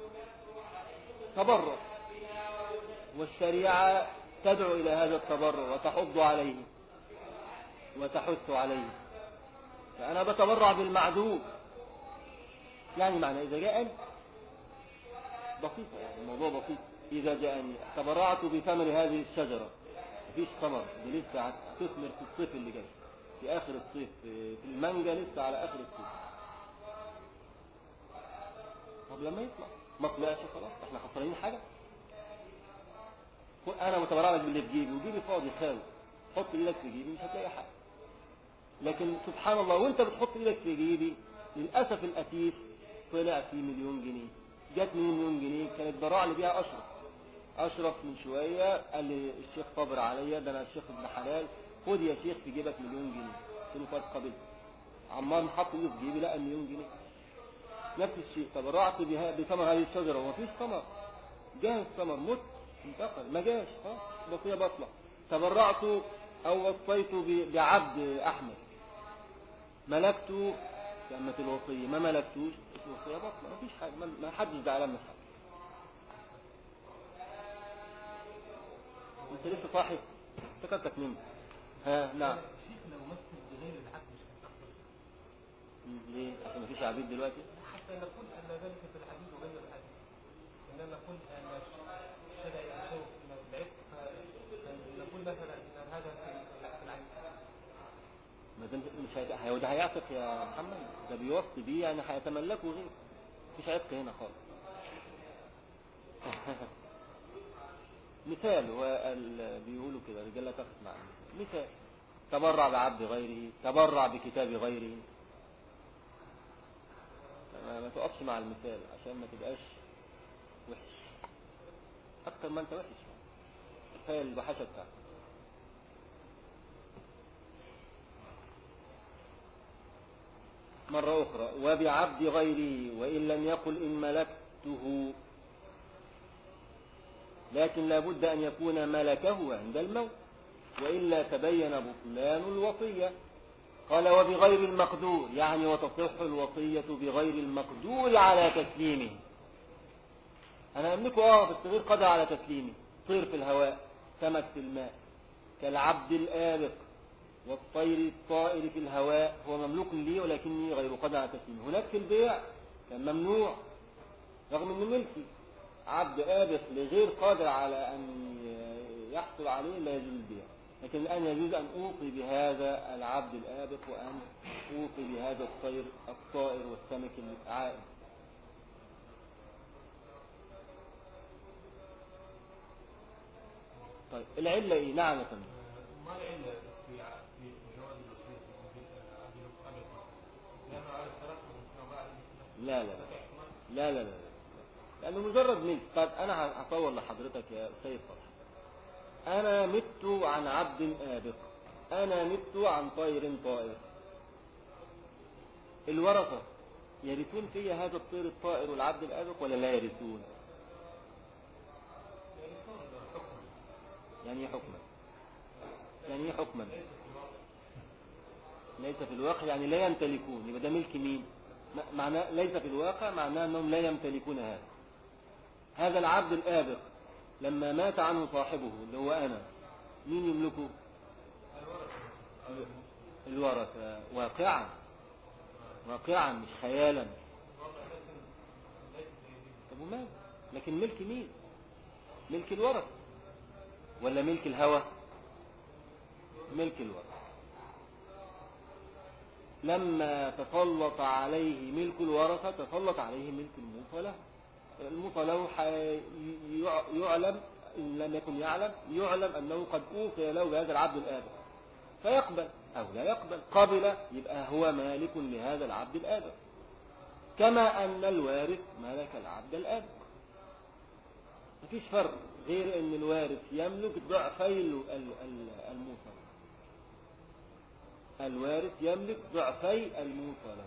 تبرع والشريعة تدعو إلى هذا التبرع وتحض عليه وتحث عليه فأنا بتبرع بالمعدوم يعني معنى إذا جاءني بسيط يعني الموضوع بسيط إذا جاءني تبرعت بثمر هذه الشجرة مفيش ثمر دي لسه هتثمر في الصيف اللي جاي في آخر الصيف في المانجا لسه على آخر الصيف طب لما يطلع ما طلعش خلاص احنا خسرانين حاجة انا متبرع لك باللي في جيبي وجيبي فاضي خالي حط ايدك في جيبي مش هتلاقي حاجة لكن سبحان الله وانت بتحط ايدك في جيبي للأسف الأتيس طلع فيه مليون جنيه جات مني مليون جنيه كانت براع لي بيها أشرف أشرف من شوية قال لي الشيخ صبر عليا ده أنا الشيخ ابن حلال خد يا شيخ في جيبك مليون جنيه قلت له طيب قبلت عمار حط ايده في جيبي لقى مليون جنيه نفس الشيء تبرعت بها بثمر هذه الشجرة ومفيش ثمر جاء الثمر مت انتقل ما جاش خلاص بقية بطلع تبرعت أو وصيت ب- بعبد أحمد ملكته كأمة الوصية ما ملكتوش الوصية بطلة ما فيش حاجة ما ما حدش زعلان من حد انت لسه صاحي افتكرتك نمت ها نعم شيخ لو مثل بغير العبد مش هتأخر مم، ليه عشان ما فيش عبيد دلوقتي حتى نقول أن ذلك في الحديث وغير الحديث إننا نقول أن الشرع يشوف من العتق فنقول مثلا أن هذا في في العين ما ده مش هيت- هي- ده هيعتق يا محمد ده بيوصي بيه يعني هيتملكه غير مفيش عتق هنا خالص مثال هو ال- بيقولوا كده الرجال لا تاخذ معنا مثال تبرع بعبد غيره تبرع بكتاب غيره ما, ما تقفش مع المثال عشان ما تبقاش وحش اكتر ما انت وحش كفايه البحثه بتاعتك مرة أخرى وبعبد غيره وإن لم يقل إن ملكته لكن لابد أن يكون ملكه عند الموت وإلا تبين بطلان الوصية قال وبغير المقدور يعني وتصح الوصية بغير المقدور على تسليمه أنا أملكه آه بس غير قادر على تسليمه طير في الهواء سمك في الماء كالعبد الآبق والطير الطائر في الهواء هو مملوك لي ولكني غير قادر على تسليمه هناك في البيع كان ممنوع رغم انه ملكي عبد آبق لغير قادر على أن يحصل عليه لا يجوز البيع لكن الآن يجوز أن أوصي بهذا العبد الآبق وأن أوصي بهذا الطير الطائر والسمك العائم طيب العلة إيه؟ نعم يا فندم ما العلة في ع- في جواز الوصية في عبد الأبد لأنه على الثلاثة من بعد لا لا لا لا لا لا لا. لأنه مجرد ملك طيب أنا هطور لحضرتك يا سيد فرح أنا مت عن عبد آبق أنا مت عن طير طائر الورثة يرثون في هذا الطير الطائر والعبد الآبق ولا لا يرثون يعني ايه حكما يعني ايه حكما ليس في الواقع يعني لا يمتلكون يبقى ده ملك مين م- معناه ليس في الواقع معناه انهم لا يمتلكون هذا هذا العبد الآبق لما مات عنه صاحبه اللي هو أنا مين يملكه الورثة واقعا واقعا مش خيالا طب ومال لكن ملك مين ملك الورثة ولا ملك الهوى ملك الورثة لما تسلط عليه ملك الورثة تسلط عليه ملك الموصى له الموصى له حي- يع- يعلم إن لم يكن يعلم يعلم أنه قد أوصي له بهذا العبد الآبق فيقبل أو لا يقبل قبل يبقى هو مالك لهذا العبد الآبق كما أن الوارث ملك العبد الآبق مفيش فرق غير أن الوارث يملك ضعفي ال- ال- ال- الموصى الوارث يملك ضعفي الموصى له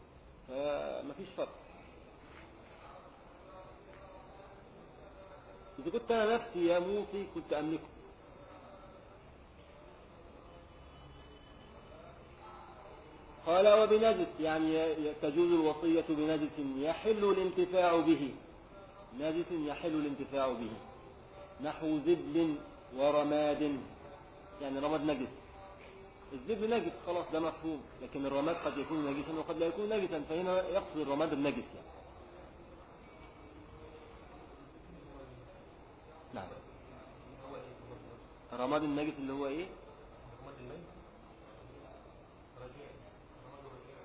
فمفيش فرق إذا كنت أنا نفسي يا موصي كنت أملكه قال وبنجس يعني ي- تجوز الوصية بنجس يحل الانتفاع به نجس يحل الانتفاع به نحو زبل ورماد يعني رماد نجس الزبل نجس خلاص ده مفهوم لكن الرماد قد يكون نجسا وقد لا يكون نجسا فهنا يقصد الرماد النجس يعني نعم هو ايه برضه؟ الرماد النجس اللي هو ايه رماد الميت رجيع رماد رجيع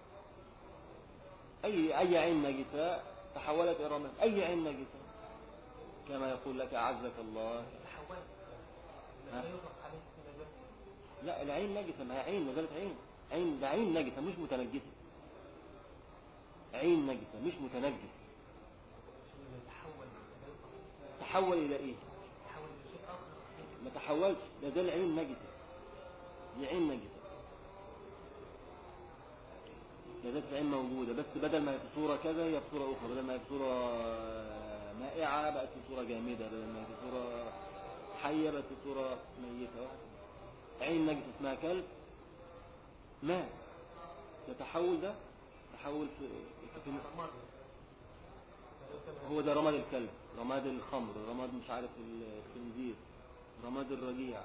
اي اي عين نجسة تحولت الى رماد اي عين نجسة كما يقول لك اعزك الله تحول ها؟ لا يطلق عليه نجاسة لا العين نجسة ما هي عين ما زالت عين عين ده عين نجسة مش متنجسة عين نجسة مش متنجس عشان يتحول لا يطلق تحول الى ايه تحول لشيء اخر ما تحولش ده ده العين نجسة دي عين نجسة لا زالت العين موجودة بس بدل ما هي في صورة كذا هي في صورة أخرى بدل ما هي في صورة مائعة بقت في صورة جامدة بدل ما هي في صورة حية بقت في صورة ميتة وهكذا. عين نجسة اسمها كلب ماء يتحول ده تحول في, في رماد هو ده رماد الكلب رماد الخمر رماد مش عارف الخنزير رماد الرجيع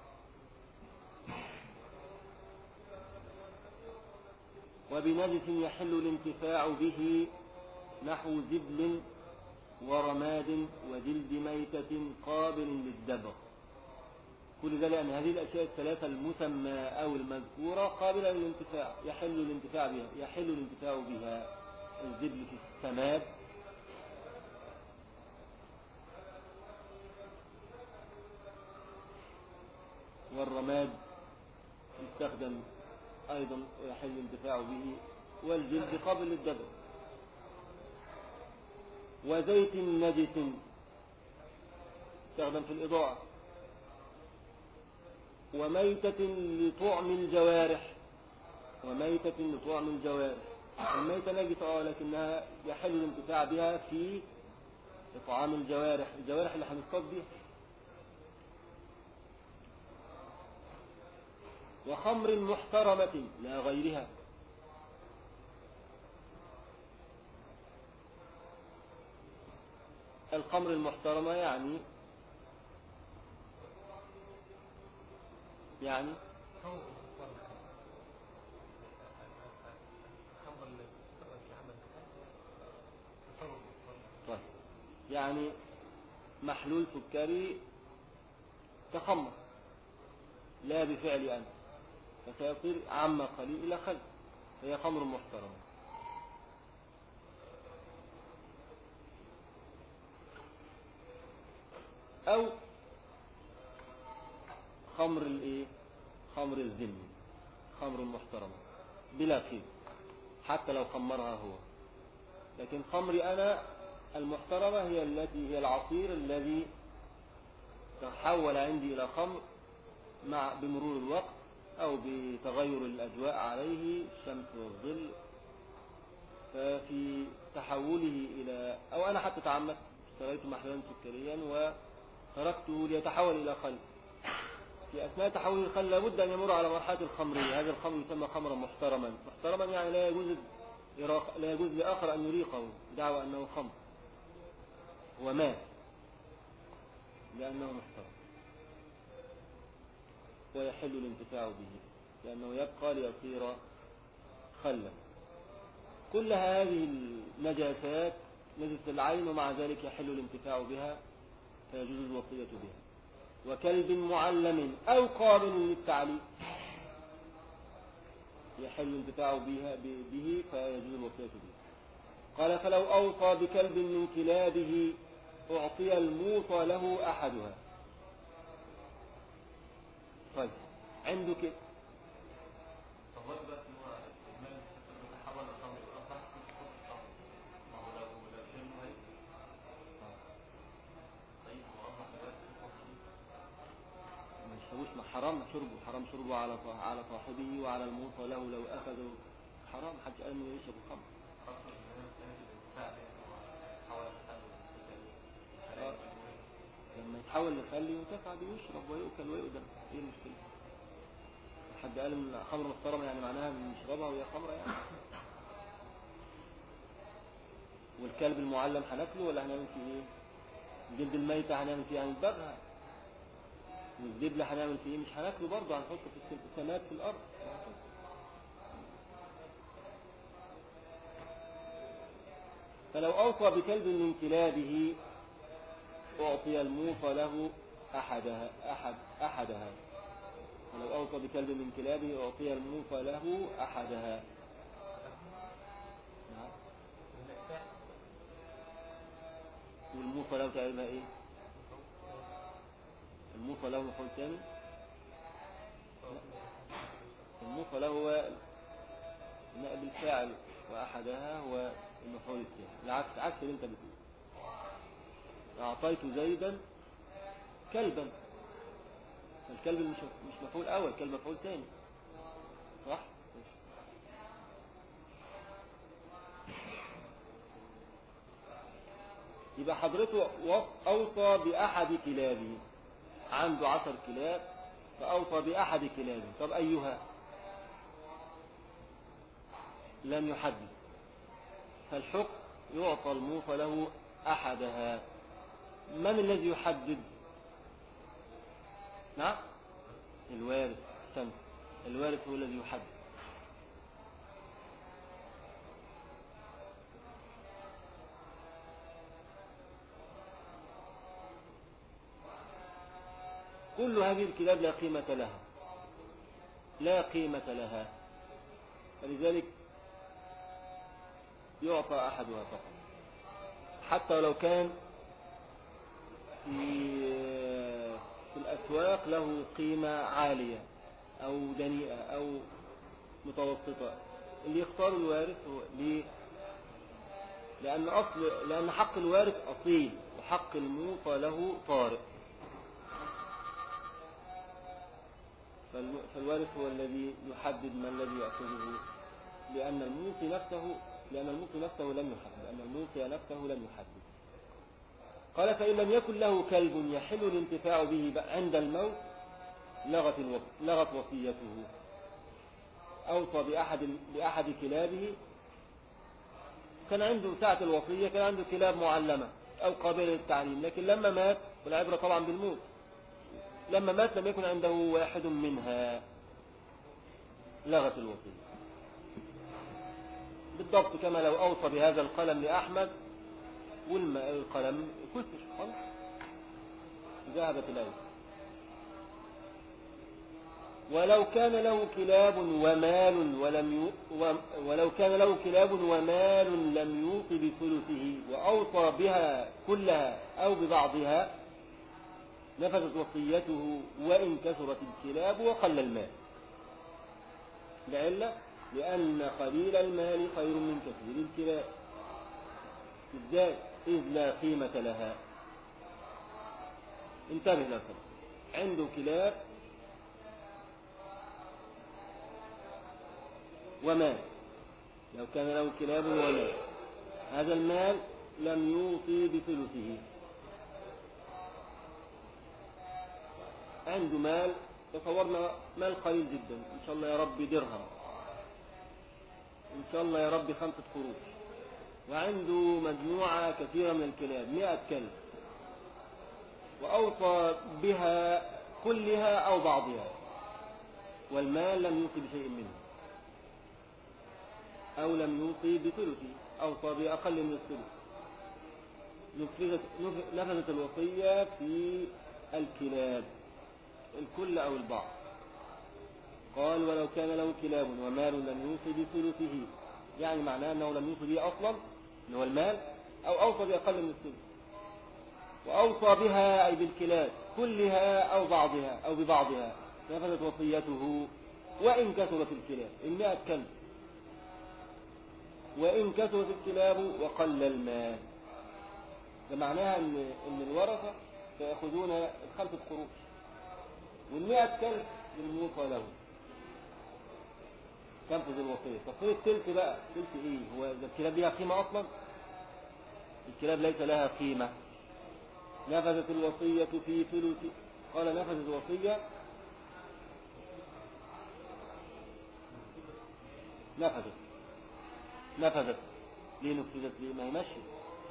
وبنجس يحل الانتفاع به نحو زبل ورماد وجلد ميتة قابل للدبغ كل ده لأن هذه الأشياء الثلاثة المسمى أو المذكورة قابلة للانتفاع يحل الانتفاع بها يحل الانتفاع بها الزبل في السماد والرماد يستخدم أيضا يحل الانتفاع به والجلد قابل للدبغ وزيت نجس يستخدم في الإضاءة وميتة لطعم الجوارح وميتة لطعم الجوارح الميتة نجسة اه لكنها يحل الانتفاع بها في إطعام الجوارح الجوارح اللي هنصطاد بيها وخمر محترمة لا غيرها الخمر المحترمة يعني يعني كون فرق خمر اللي استخدم في عمل تصرف الفرق. طيب يعني محلول سكري تخمر لا بفعل أنت فسيصير عما قليل إلى خل فهي خمر محترمة أو خمر الإيه خمر الذم خمر محترمة بلا خير حتى لو خمرها هو لكن خمري أنا المحترمة هي التي هي العصير الذي تحول عندي إلى خمر مع بمرور الوقت أو بتغير الأجواء عليه الشمس والظل ففي تحوله إلى أو أنا حتى تعمدت اشتريت محلولا سكريا وتركته ليتحول إلى خل في أثناء تحويل الخل لابد أن يمر على مرحلة الخمرية هذا الخمر يسمى خمرا محترما محترما يعني لا يجوز إراق- لا يجوز لآخر أن يريقه دعوى أنه خمر ومات لأنه محترم ويحل الانتفاع به لأنه يبقى ليصير خلا كل هذه النجاسات نجس العين ومع ذلك يحل الانتفاع بها فيجوز الوصية بها وكلب معلم أو قابل للتعليم يحل الانتفاع بها به فيجوز الوصية به قال فلو أوصى بكلب من كلابه أعطي الموصى له أحدها طيب عنده كده فالراجل بقى ان هو المال بيتحول لخمر يبقى صح مش خمر خمر ما هو لو لو شربه هي طيب هو اصبح دلوقتي خمر ما يشربوش ما حرام شربه حرام شربه على صاح- على صاحبه وعلى الموصى له لو أخذه حرام حد قال إنه يشرب الخمر خاصة ان هي كانت الانتفاع بيه ان هو حول الحل آه. يتحول لخل ينتفع به يشرب ويؤكل ويؤدم ايه المشكلة حد قال ان خمر محترمة يعني معناها نشربها وهي خمرة يعني والكلب المعلم هناكله ولا هنعمل فيه ايه الجلد الميتة هنعمل فيه هنبغها والدبلة هنعمل فيه ايه مش هناكله برضه هنحطه في السماد في الارض فلو أوصى بكلب من كلابه أعطي الموصى له أحدها أحد أحدها فلو أوصى بكلب من كلابه أعطي الموصى له أحدها نعم والموصى له تعرفها إيه الموصى له مفعول ثاني الموصى له هو نائب الفاعل وأحدها هو المفعول الثاني العكس عكس اللي انت بتقول أعطيت زيدا كلبا الكلب مش مش مفعول أول كلب مفعول ثاني صح يبقى حضرته وص- أوصى بأحد كلابه عنده عشر كلاب فأوصى بأحد كلابه طب أيها لم يحدد فالحكم يعطى الموصى له أحدها من الذي يحدد نعم الوارث سنة الوارث هو الذي يحدد كل هذه الكلاب لا قيمة لها لا قيمة لها فلذلك يعطى أحدها فقط حتى لو كان في في الأسواق له قيمة عالية أو دنيئة أو متوسطة اللي يختار الوارث هو ليه؟ لأن أصل لأن حق الوارث أصيل وحق الموصى له طارئ فالم- فالوارث هو الذي يحدد ما الذي يأخذه لأن الموصي نفسه لأن الموصي نفسه لم يحدد لأن الموصي نفسه لم يحدد قال فإن لم يكن له كلب يحل الانتفاع به ب- عند الموت لغت, الوص... لغت وصيته أوصى بأحد, بأحد كلابه كان عنده ساعة الوصية كان عنده كلاب معلمة أو قابلة للتعليم لكن لما مات والعبرة طبعا بالموت لما مات لم يكن عنده واحد منها لغت الوصية بالضبط كما لو أوصى بهذا القلم لأحمد والقلم كسر خلاص ذهبت الأول ولو كان له كلاب ومال ولم ي... و... ولو كان له كلاب ومال لم يوص بثلثه وأوصى بها كلها أو ببعضها نفذت وصيته وإن كثرت الكلاب وقل المال لعلة لأن قليل المال خير من كثير الكلاب ازاي إذ لا قيمة لها انتبه لك عنده كلاب ومال لو كان له كلاب ومال هذا المال لم يوصي بثلثه عنده مال تصورنا مال قليل جدا ان شاء الله يا رب درهم ان شاء الله يا رب خمسة قروش وعنده مجموعة كثيرة من الكلاب مئة كلب وأوصى بها كلها أو بعضها والمال لم يوصي بشيء منه أو لم يوصي بثلثه أوصى بأقل من الثلث نفذت, نفذت الوصية في الكلاب الكل أو البعض قال ولو كان له كلاب ومال لم يوصي بثلثه يعني معناه أنه لم يوصي به أصلا اللي هو المال أو أوصى بأقل من الثلث وأوصى بها أي بالكلاب كلها أو بعضها أو ببعضها نفذت وصيته وإن كثرت الكلاب المئة كلب وإن كثرت الكلاب وقل المال ده معناها أن, إن الورثة سيأخذون الخمسة قروش والمئة كلب للموصى له تنفذ الوصية طب فين التلت بقى التلت ايه هو اذا الكلاب ليها قيمة اصلا الكلاب ليس لها قيمة نفذت الوصية في ثلث قال نفذت الوصية نفذت نفذت ليه نفذت ليه ما هي ماشية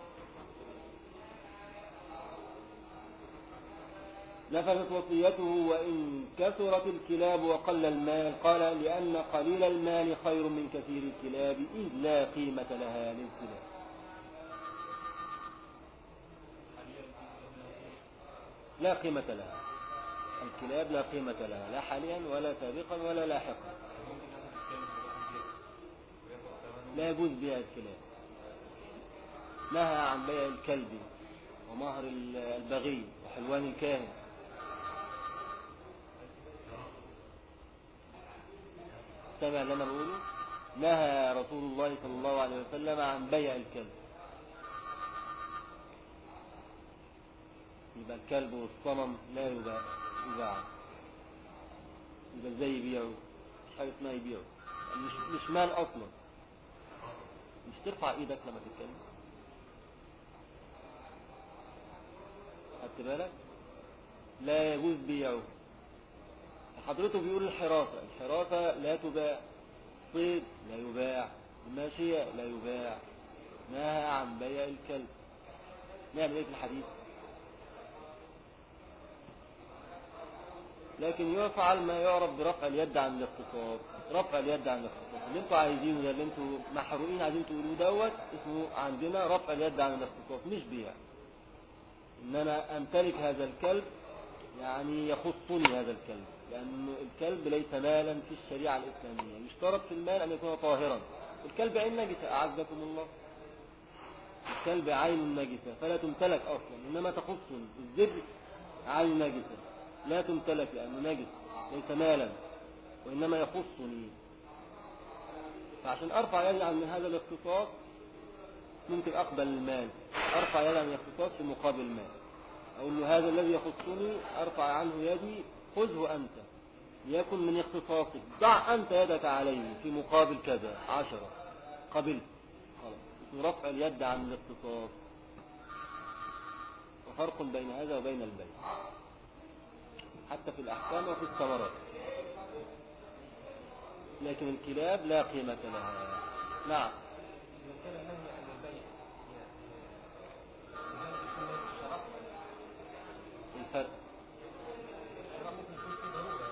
نفذت وصيته وإن كثرت الكلاب وقل المال قال لأن قليل المال خير من كثير الكلاب إذ لا قيمة لها للكلاب لا قيمة لها الكلاب لا قيمة لها لا حاليا ولا سابقا ولا لاحقا لا يجوز بيع الكلاب نهى عن بيع الكلب ومهر البغي وحلوان الكاهن سمع اللي انا بقوله نهى رسول الله صلى الله عليه وسلم عن بيع الكلب يبقى الكلب والصنم لا يباع يباع يبقى ازاي يبيعوا مش حاجه اسمها يبيعوا مش مش مال اصلا مش ترفع ايدك لما تتكلم خدت بالك لا يجوز بيعه حضرته بيقول الحراسة الحراسة لا تباع صيد لا يباع الماشية لا يباع نهى عن بيع الكلب نعمل ايه في الحديث لكن يفعل ما يعرف برفع اليد عن الاختصاص رفع اليد عن الاختصاص اللي انتوا عايزينه ده اللي انتوا محروقين عايزين تقولوه دوت اسمه عندنا رفع اليد عن الاختصاص مش بيع ان انا امتلك هذا الكلب يعني يخصني هذا الكلب لأن الكلب ليس مالا في الشريعة الإسلامية يشترط في المال أن يكون طاهرا الكلب عين نجسة أعزكم الله الكلب عين نجسة فلا تمتلك أصلا إنما تخصني الذبل عين نجسة لا تمتلك لأنه نجس ليس مالا وإنما يخصني فعشان أرفع يدي عن هذا الاختصاص ممكن أقبل المال أرفع يدي عن الاختصاص في مقابل المال أقول له هذا الذي يخصني أرفع عنه يدي خذه أنت ليكن من اختصاصك ضع أنت يدك عليه في مقابل كذا عشرة قبلت خلاص اسمه رفع اليد عن الاختصاص وفرق بين هذا وبين البيع حتى في الأحكام وفي الثمرات لكن الكلاب لا قيمة لها نعم إذا كان النهي عن البيع لذلك يكون له الشرع الفرق الشرع ممكن يكون فيه ضرورة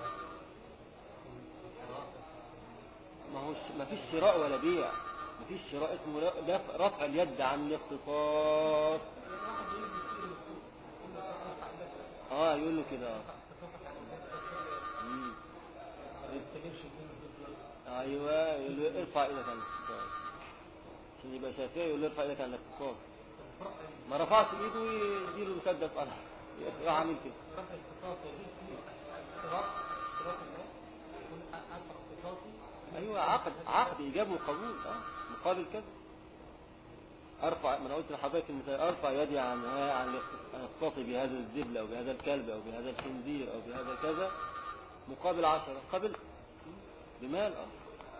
يعني ما هو ما فيش شراء ولا بيع ما فيش شراء اسمه لا- ده رفع اليد عن الاختصاص واحد يجي يشتري من السوق يقول له ترفع ايدك اه يقول له كده آه. تتوقف عن الناس مم. ما يستجيبش الدين بالدين ايوه يقول له ارفع ايدك عن الاختصاص عشان يبقى شافعي يقول له ارفع ايدك عن الاختصاص ما رفعش ايده يديله مسدس قلم يروح عامل كده رفع اختصاص يجيب فيه اشتراك اشتراك الناس يكون ادفع اختصاصي ايوه عقد عقد ايجاب وقبول اه مقابل كذا ارفع ما انا قلت لحضرتك المثال ارفع يدي عن عن الاخت- عن اختصاصي بهذا الذبل او بهذا الكلب او بهذا الخنزير او بهذا كذا مقابل عشرة قبل بمال اه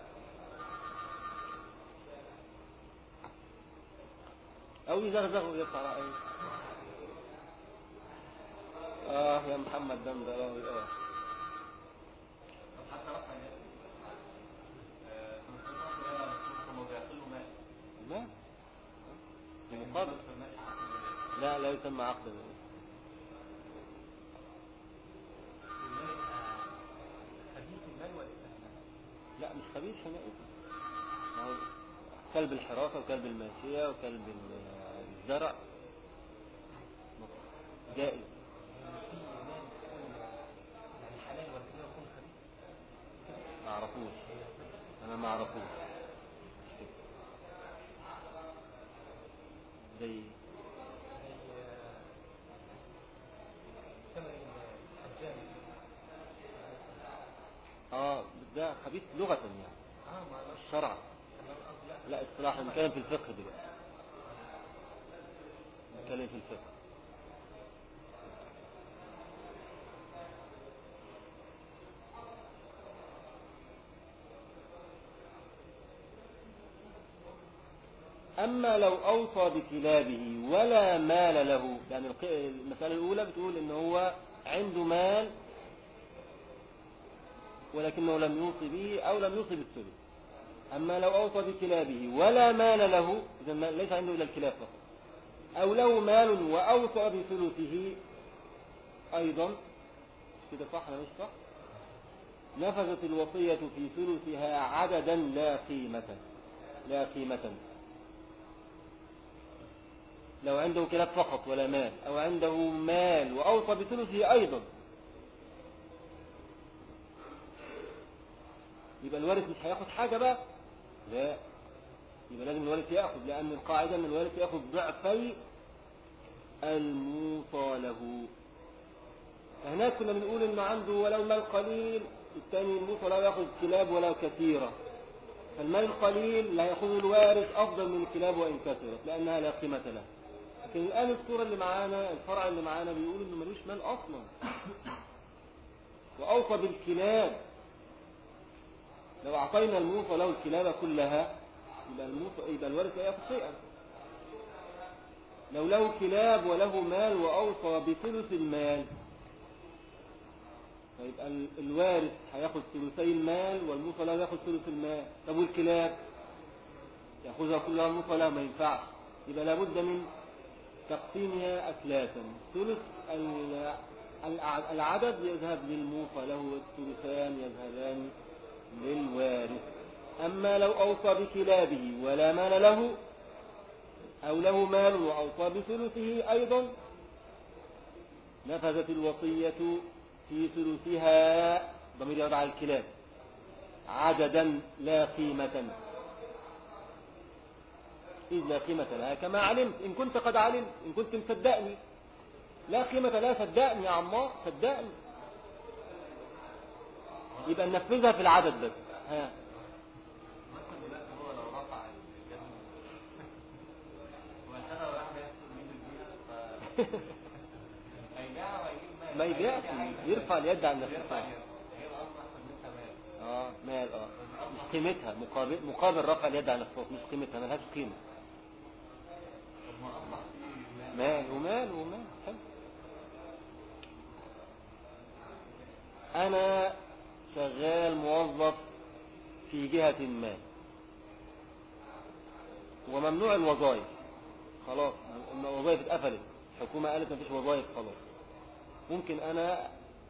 او يزغزغه يرفع رأيه اه يا محمد دم ده راوي اه حتى رفع اليد آه، كان الصلاة والسلام على الرسول ثم بيعطله ماء مال بمقابل لا لا يسمى عقدا خبيث المال والاستهلاك لا مش خبيث حمائي ما هو كلب الحراسة وكلب الماشية وكلب ال- الزرع جائز في مال يكون يعني حلال ولكنه يكون خبيث ما اعرفوش انا ما اعرفوش زي زي ثمن الحجام اه ده خبيث لغة يعني اه ما ما الشرع أنا قصدي لا لا اصطلاحا نتكلم في الفقه دلوقتي نتكلم في الفقه أما لو أوصى بكلابه ولا مال له يعني الق- المسألة الأولى بتقول إن هو عنده مال ولكنه لم يوصي به أو لم يوصي بالثلث أما لو أوصى بكلابه ولا مال له إذا ما- ليس عنده إلا الكلاب فقط أو له مال وأوصى بثلثه أيضا كده صح ولا مش صح نفذت الوصية في ثلثها عددا لا قيمة لا قيمة لو عنده كلاب فقط ولا مال أو عنده مال وأوصى بثلثه أيضا يبقى الوارث مش هياخد حاجة بقى لا يبقى لازم الوارث ياخد لأن القاعدة أن الوارث ياخد ضعفي الموصى له فهناك كنا بنقول انه عنده ولو مال قليل الثاني الموصى له ياخذ كلاب ولو كثيرة فالمال القليل اللي هياخذه الوارث افضل من الكلاب وان كثرت لانها لا قيمة لها لكن الان الصورة اللي معانا الفرع اللي معانا بيقول انه ملوش مال اصلا واوصى بالكلاب لو اعطينا الموصى له الكلاب كلها يبقى الموصى يبقى الوارث لا ياخذ شيئا لو له كلاب وله مال وأوصى بثلث المال فيبقى ال- الوارث هياخد ثلثي المال والموصى له ياخد ثلث المال طب والكلاب ياخذها كلها الموصى له ما ينفعش يبقى لابد من تقسيمها أثلاثا ثلث ال- الع- العدد يذهب للموصى له والثلثان يذهبان للوارث أما لو أوصى بكلابه ولا مال له أو له مال وأوصى بثلثه أيضا نفذت الوصية في ثلثها ضمير يضع على الكلاب عددا لا قيمة إذ لا قيمة لها كما علمت إن كنت قد علمت إن كنت مصدقني لا قيمة لها صدقني يا عمار صدقني يبقى ننفذها في العدد بس ها مثلا دلوقتي هو لو رفع الجزم وانتهى وراح يحصل مين البيت ف هيبيعها وهيجيب مال ما يبيعش يرفع اليد عن يرفع الخصام اليد. هي اصلا احسن منها مال اه مال اه مش قيمتها مقابل مقابل رفع اليد عن الصوت مش قيمتها ملهاش قيمة طب ما اصبح فيه مال مال ومال ومال حلو انا شغال موظف في جهة ما وممنوع الوظائف خلاص الوظائف اتقفلت الحكومة قالت مفيش وظائف خلاص ممكن انا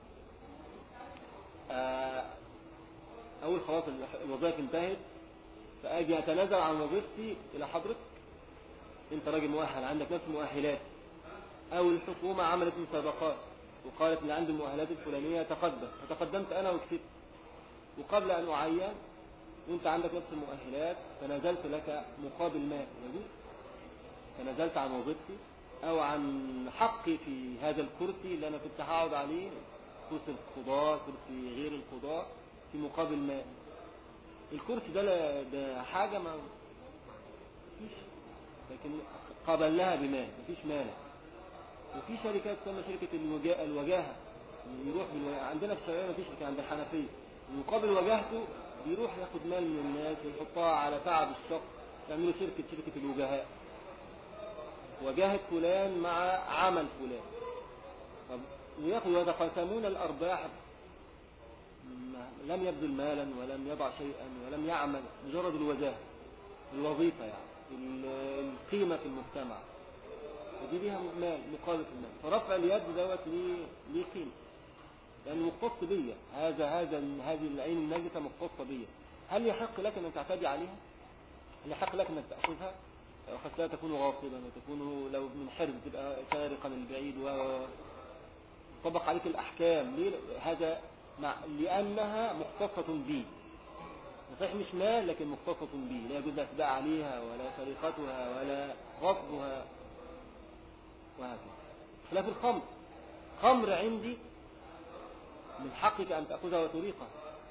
آه، اقول خلاص الوظائف انتهت فاجي اتنازل عن وظيفتي الى حضرتك انت راجل مؤهل عندك نفس المؤهلات او الحكومة عملت مسابقات وقالت اللي عنده المؤهلات الفلانية تقدم فتقدمت انا وكسبت وقبل ان اعين وانت عندك نفس المؤهلات تنازلت لك مقابل مال يجوز تنازلت عن وظيفتي او عن حقي في هذا الكرسي اللي انا كنت هقعد عليه كرسي القضاء كرسي غير القضاء في مقابل مال الكرسي ده لا- ده حاجة ما فيش لكن قابلناها بمال مفيش مانع وفي شركات تسمى شركة الوجا- الوجاهة يروح بالو... عندنا في الشرقية مفيش لكن عند الحنفية مقابل وجاهته بيروح ياخد مال من الناس ويحطها على تعب الشخص يعملوا شركة شركة الوجهاء وجاهة فلان مع عمل فلان طب وياخد ويتقاسمون الأرباح ما- لم يبذل مالا ولم يضع شيئا ولم يعمل مجرد الوجاهة الوظيفة يعني ال- القيمة في المجتمع ودي ليها مال مقابل المال فرفع اليد دوت ليه ليه قيمة لأنه مختص بيا هذا هذا هذه العين النجسة مختصة بيا هل يحق لك أن تعتدي عليها؟ هل يحق لك أنك تأخذها؟ لو أخذتها تكون غاصبا وتكون لو من حرز تبقى سارقا البعيد و طبق عليك الأحكام ليه؟ هذا مع لأنها مختصة بي صحيح مش مال لكن مختصة بي لا يجوز الاعتداء عليها ولا سرقتها ولا غصبها وهكذا خلاف الخمر خمر عندي من حقك أن تأخذها وتريقها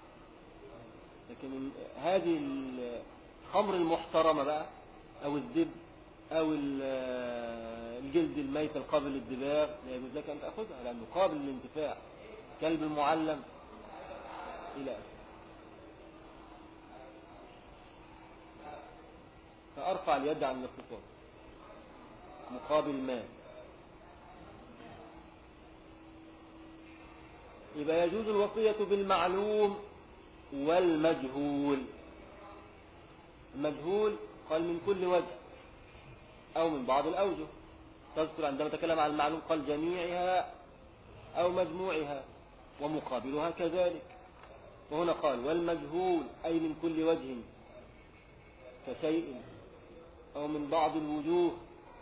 لكن هذه الخمر المحترمة بقى أو الدب أو ال- الجلد الميت القابل للدباغ لا يجوز لك أن تأخذها لأنه قابل للانتفاع كلب المعلم إلى آخره فأرفع اليد عن الاقتصاد مقابل مال يبقى يجوز الوصية بالمعلوم والمجهول المجهول قال من كل وجه أو من بعض الأوجه تذكر عندما تكلم عن المعلوم قال جميعها أو مجموعها ومقابلها كذلك وهنا قال والمجهول أي من كل وجه كشيء أو من بعض الوجوه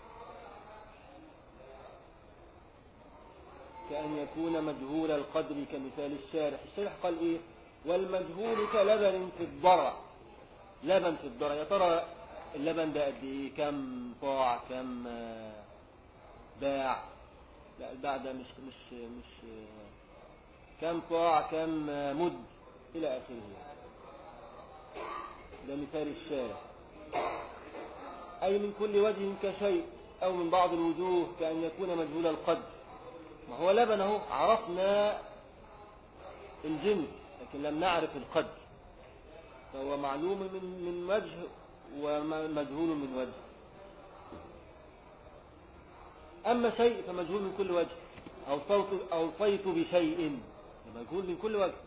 كأن يكون مجهول القدر كمثال الشارح الشارح قال إيه والمجهول كلبن في الضرع لبن في الضرع يا ترى اللبن ده قد إيه كم طاع كم آه، باع لا الباع ده مش مش مش آه، كم طاع كم آه، مد إلى آخره ده مثال الشارح أي من كل وجه كشيء أو من بعض الوجوه كأن يكون مجهول القدر ما هو لبن اهو عرفنا الجنس لكن لم نعرف القدر فهو معلوم من من وجه ومجهول من وجه أما شيء فمجهول من كل وجه أو صوت أو صيت بشيء مجهول من كل وجه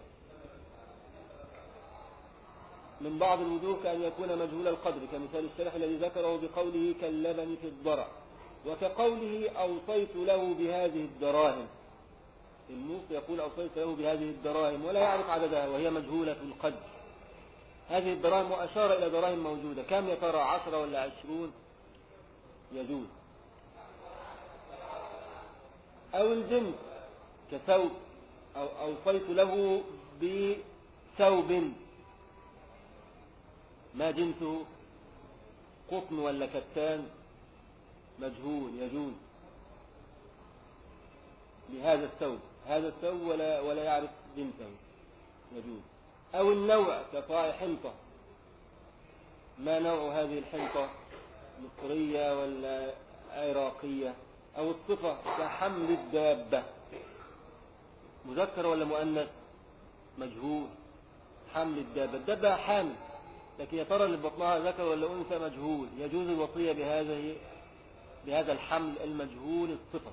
من بعض الوجوه كأن يكون مجهول القدر كمثال الشرح الذي ذكره بقوله كاللبن في الضرع وكقوله أوصيت له بهذه الدراهم الموصي يقول أوصيت له بهذه الدراهم ولا يعرف عددها وهي مجهولة القدر هذه الدراهم وأشار إلى دراهم موجودة كم يا ترى عشرة ولا عشرون يجوز أو الجنس كثوب أو أوصيت له بثوب ما جنسه قطن ولا كتان مجهول يجوز بهذا الثوب هذا الثوب ولا ولا يعرف جنسه يجوز أو النوع كطاع حنطة ما نوع هذه الحنطة مصرية ولا عراقية أو الصفة كحمل الدابة مذكر ولا مؤنث مجهول حمل الدابة الدابة حامل لكن يا ترى اللي بطنها ذكر ولا أنثى مجهول يجوز الوصية بهذه بهذا الحمل المجهول الصفة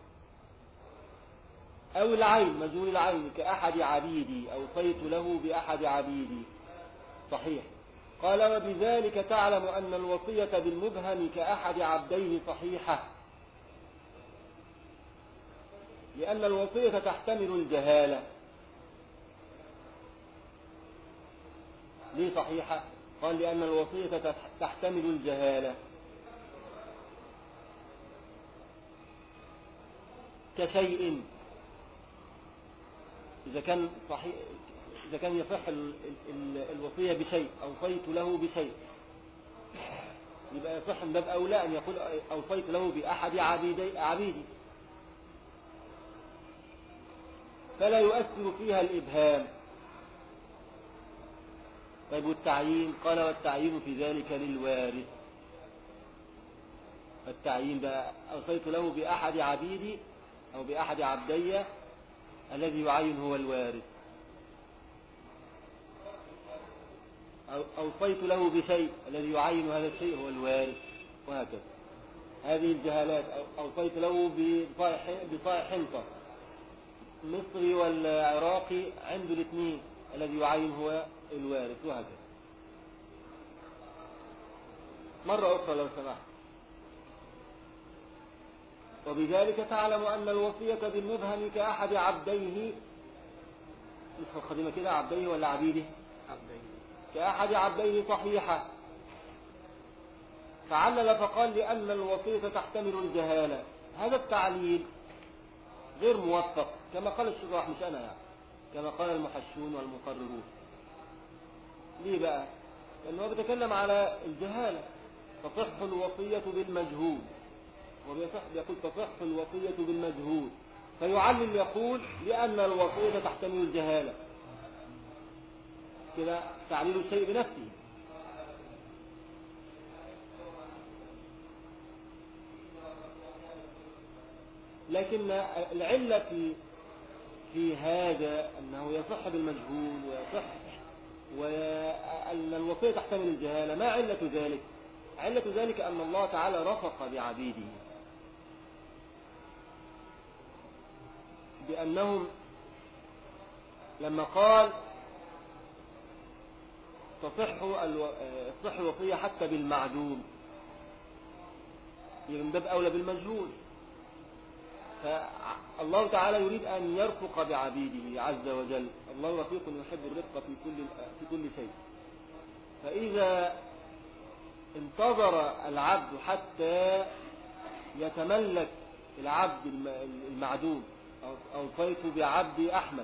أو العين مجهول العين كأحد عبيدي أو صيت له بأحد عبيدي صحيح قال وبذلك تعلم أن الوصية بالمبهم كأحد عبديه صحيحة لأن الوصية تحتمل الجهالة ليه صحيحة قال لأن الوصية تحتمل الجهالة كشيء إذا كان صحيح إذا كان يصح ال- ال- الوصية بشيء أوصيت له بشيء يبقى يصح من باب أولى أن يقول أوصيت له بأحد عبيدي عبيدي فلا يؤثر فيها الإبهام طيب والتعيين قال والتعيين في ذلك للوارث التعيين بقى أوصيت له بأحد عبيدي أو بأحد عبدي الذي يعين هو الوارث أو أوصيت له بشيء الذي يعين هذا الشيء هو الوارث وهكذا هذه الجهالات أو- أوصيت له بصاع ح- بصاع حنطة مصري ولا عراقي عنده الاثنين الذي يعين هو الوارث وهكذا مرة أخرى لو سمحت وبذلك تعلم أن الوصية بالمبهم كأحد عبديه نسخة الخديمة كده عبديه ولا عبيده كأحد عبديه صحيحة فعلل فقال لأن الوصية تحتمل الجهالة هذا التعليل غير موفق كما قال الشراح مش أنا يعني كما قال المحشون والمقررون ليه بقى لأنه بيتكلم على الجهالة تصح الوصية بالمجهول وبيصح يقول تصح الوصية بالمجهول فيعلل يقول لأن الوصية تحتمل الجهالة كده تعليل الشيء بنفسه لكن العلة في في هذا أنه يصح بالمجهول ويصح وأن الوصية تحتمل الجهالة ما علة ذلك علة ذلك أن الله تعالى رفق بعبيده بأنهم لما قال تصح الو... آه، تصح الوصية حتى بالمعدوم يبقى من باب أولى بالمجهول فالله تعالى يريد أن يرفق بعبيده عز وجل الله رفيق يحب الرفق في كل في كل شيء فإذا انتظر العبد حتى يتملك العبد الم- المعدوم أو- أوصيت بعبد أحمد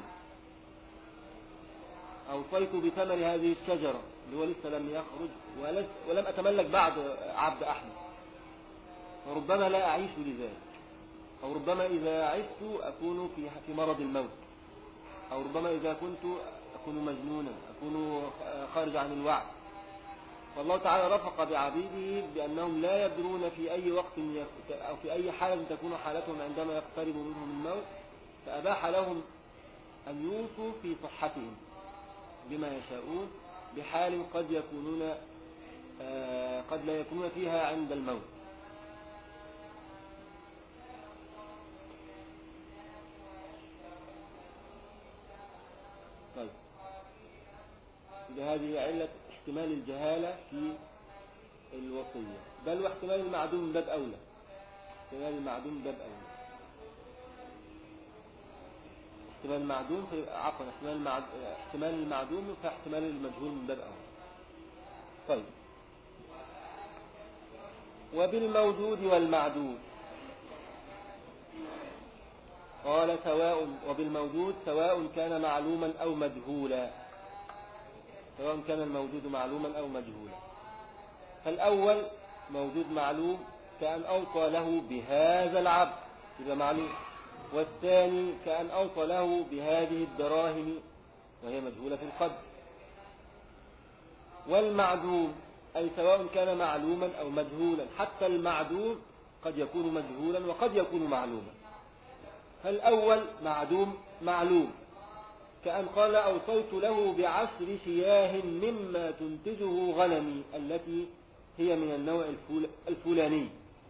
أوصيت بثمن هذه الشجرة اللي هو لسه لم يخرج ولس- ولم أتملك بعد عبد أحمد وربما لا أعيش لذلك أو ربما إذا عشت أكون في في مرض الموت أو ربما إذا كنت أكون مجنونا أكون خارج عن الوعي فالله تعالى رفق بعبيده بأنهم لا يدرون في أي وقت يك- أو في أي حالة تكون حالتهم عندما يقترب منهم الموت فأباح لهم أن يوصوا في صحتهم بما يشاءون بحال قد يكونون آه، قد لا يكونون فيها عند الموت طيب إذا هذه علة احتمال الجهالة في الوصية بل واحتمال المعدوم من باب أولى احتمال المعدوم من باب أولى احتمال المعدوم في عفوا احتمال المعد... احتمال المعدوم فاحتمال المجهول من باب أولى طيب وبالموجود والمعدوم قال سواء وبالموجود سواء كان معلوما أو مجهولا سواء كان الموجود معلوما أو مجهولا فالأول موجود معلوم كأن أوصى له بهذا العبد يبقى معلوم والثاني كأن أوصى له بهذه الدراهم وهي مجهولة في القدر والمعدوم أي سواء كان معلوما أو مجهولا حتى المعدوم قد يكون مجهولا وقد يكون معلوما فالأول معدوم معلوم كأن قال أوصيت له بعشر شياه مما تنتجه غنمي التي هي من النوع الفول- الفلاني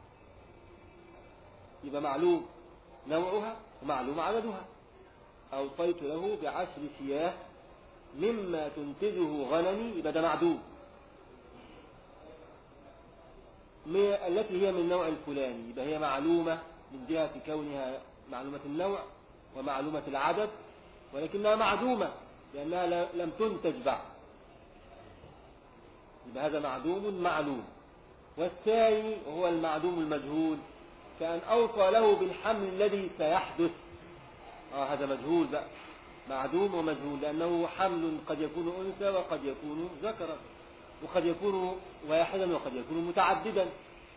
يبقى معلوم نوعها ومعلوم عددها أوصيت له بعشر شياه مما تنتجه غنمي يبقى ده معدوم م- التي هي من النوع الفلاني يبقى هي معلومة من جهة كونها معلومة النوع ومعلومة العدد ولكنها معدومة لأنها لا- لم تنتج بعد يبقى هذا معدوم معلوم والثاني وهو المعدوم المجهول كأن أوصى له بالحمل الذي سيحدث آه هذا مجهول بقى معدوم ومجهول لأنه حمل قد يكون أنثى وقد يكون ذكرا وقد يكون واحدا وقد يكون متعددا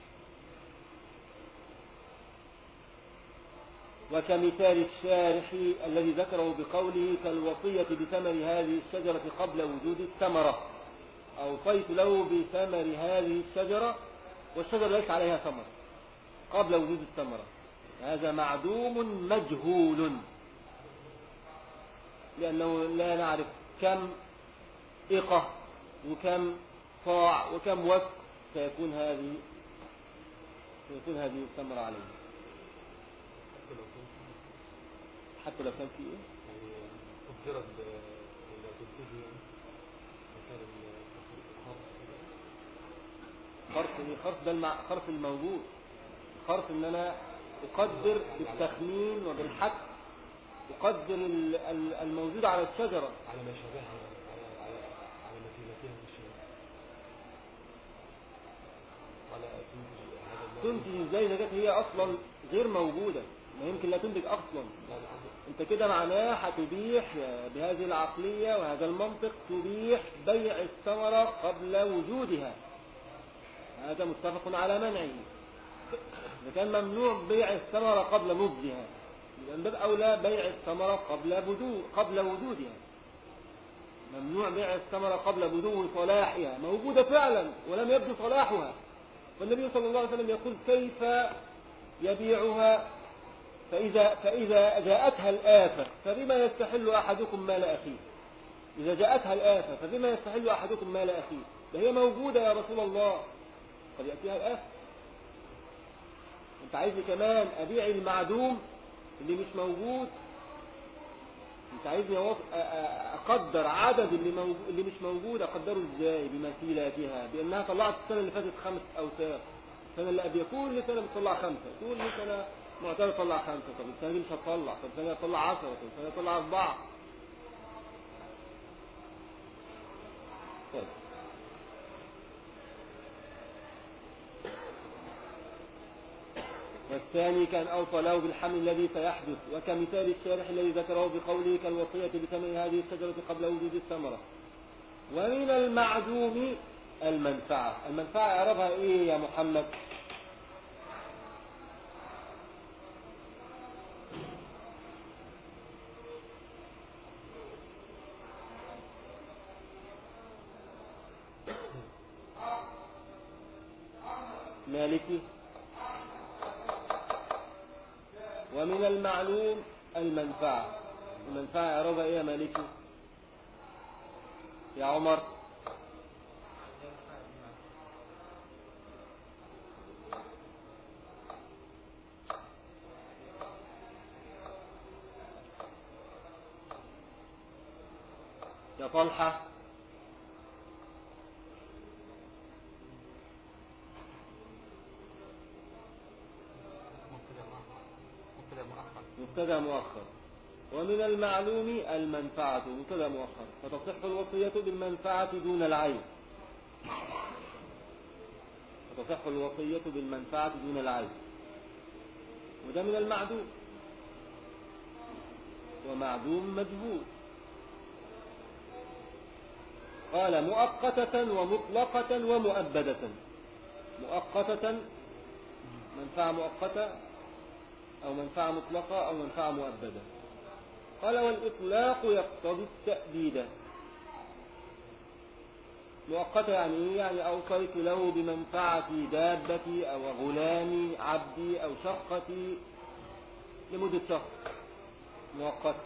وكمثال الشارح الذي ذكره بقوله كالوصية بثمر هذه الشجرة قبل وجود الثمرة أوصيت له بثمر هذه الشجرة والشجرة ليس عليها ثمر قبل وجود الثمرة هذا معدوم مجهول لأنه لا نعرف كم إقة وكم صاع وكم وفق سيكون هذه سيكون هذه الثمرة عليه حتى لو كان حتى لو كان في في إيه؟ يعني قدرت إذا تنتجه مكان الخرص خرص إيه؟ خرص ده المع... خرص الموجود خرص إن أنا أقدر بالتخمين وبالحك أقدر ال- ال- الموجود على الشجرة على ما شابهها على على على نتيجتها في الشيء ولا تنتج هذا النوع تنتج ازاي إذا كانت هي أصلا غير موجودة ما يمكن لا تنتج أصلا يعني عندك انت كده معناه هتبيح بهذه العقلية وهذا المنطق تبيح بيع الثمرة قبل وجودها هذا متفق على منعه إذا كان ممنوع بيع الثمرة قبل نضجها يبقى من باب أولى بيع الثمرة قبل بدو قبل وجودها ممنوع بيع الثمرة قبل بدو صلاحها موجودة فعلا ولم يبدو صلاحها والنبي صلى الله عليه وسلم يقول كيف يبيعها فإذا, فإذا جاءتها الآفة فبما يستحل أحدكم مال أخيه إذا جاءتها الآفة فبما يستحل أحدكم مال أخيه ده هي موجودة يا رسول الله قد يأتيها الآفة أنت عايز كمان أبيع المعدوم اللي مش موجود انت عايزني أوص- أ- أ- اقدر عدد اللي, موجود اللي مش موجود اقدره ازاي بمثيلاتها بانها طلعت السنه اللي فاتت خمس اوساخ السنه اللي قبلها كل سنه بتطلع خمسه كل سنه معتاد تطلع خمسه طب السنه دي مش هتطلع طب السنه دي هتطلع 10 طب السنه دي هتطلع اربعه طيب والثاني كان أوصى له بالحمل الذي سيحدث وكمثال الشارح الذي ذكره بقوله كالوصية بثمن هذه الشجرة قبل وجود الثمرة ومن المعدوم المنفعة المنفعة يعرفها إيه يا محمد مالكي ومن المعلوم المنفعة المنفعة يعرفها ايه يا مالكي يا عمر يا طلحة مبتدا مؤخر مبتدا مؤخر مبتدا مؤخر ومن المعلوم المنفعة مبتدا مؤخر فتصح الوصية بالمنفعة دون العين فتصح الوصية بالمنفعة دون العين وده من المعدوم ومعدوم مجهول قال مؤقتة ومطلقة ومؤبدة مؤقتة منفعة مؤقتة أو منفعة مطلقة أو منفعة مؤبدة قال والإطلاق يقتضي التأبيد مؤقتة يعني إيه؟ يعني أوصيت له بمنفعة دابتي أو غلامي عبدي أو شقتي لمدة شهر مؤقتة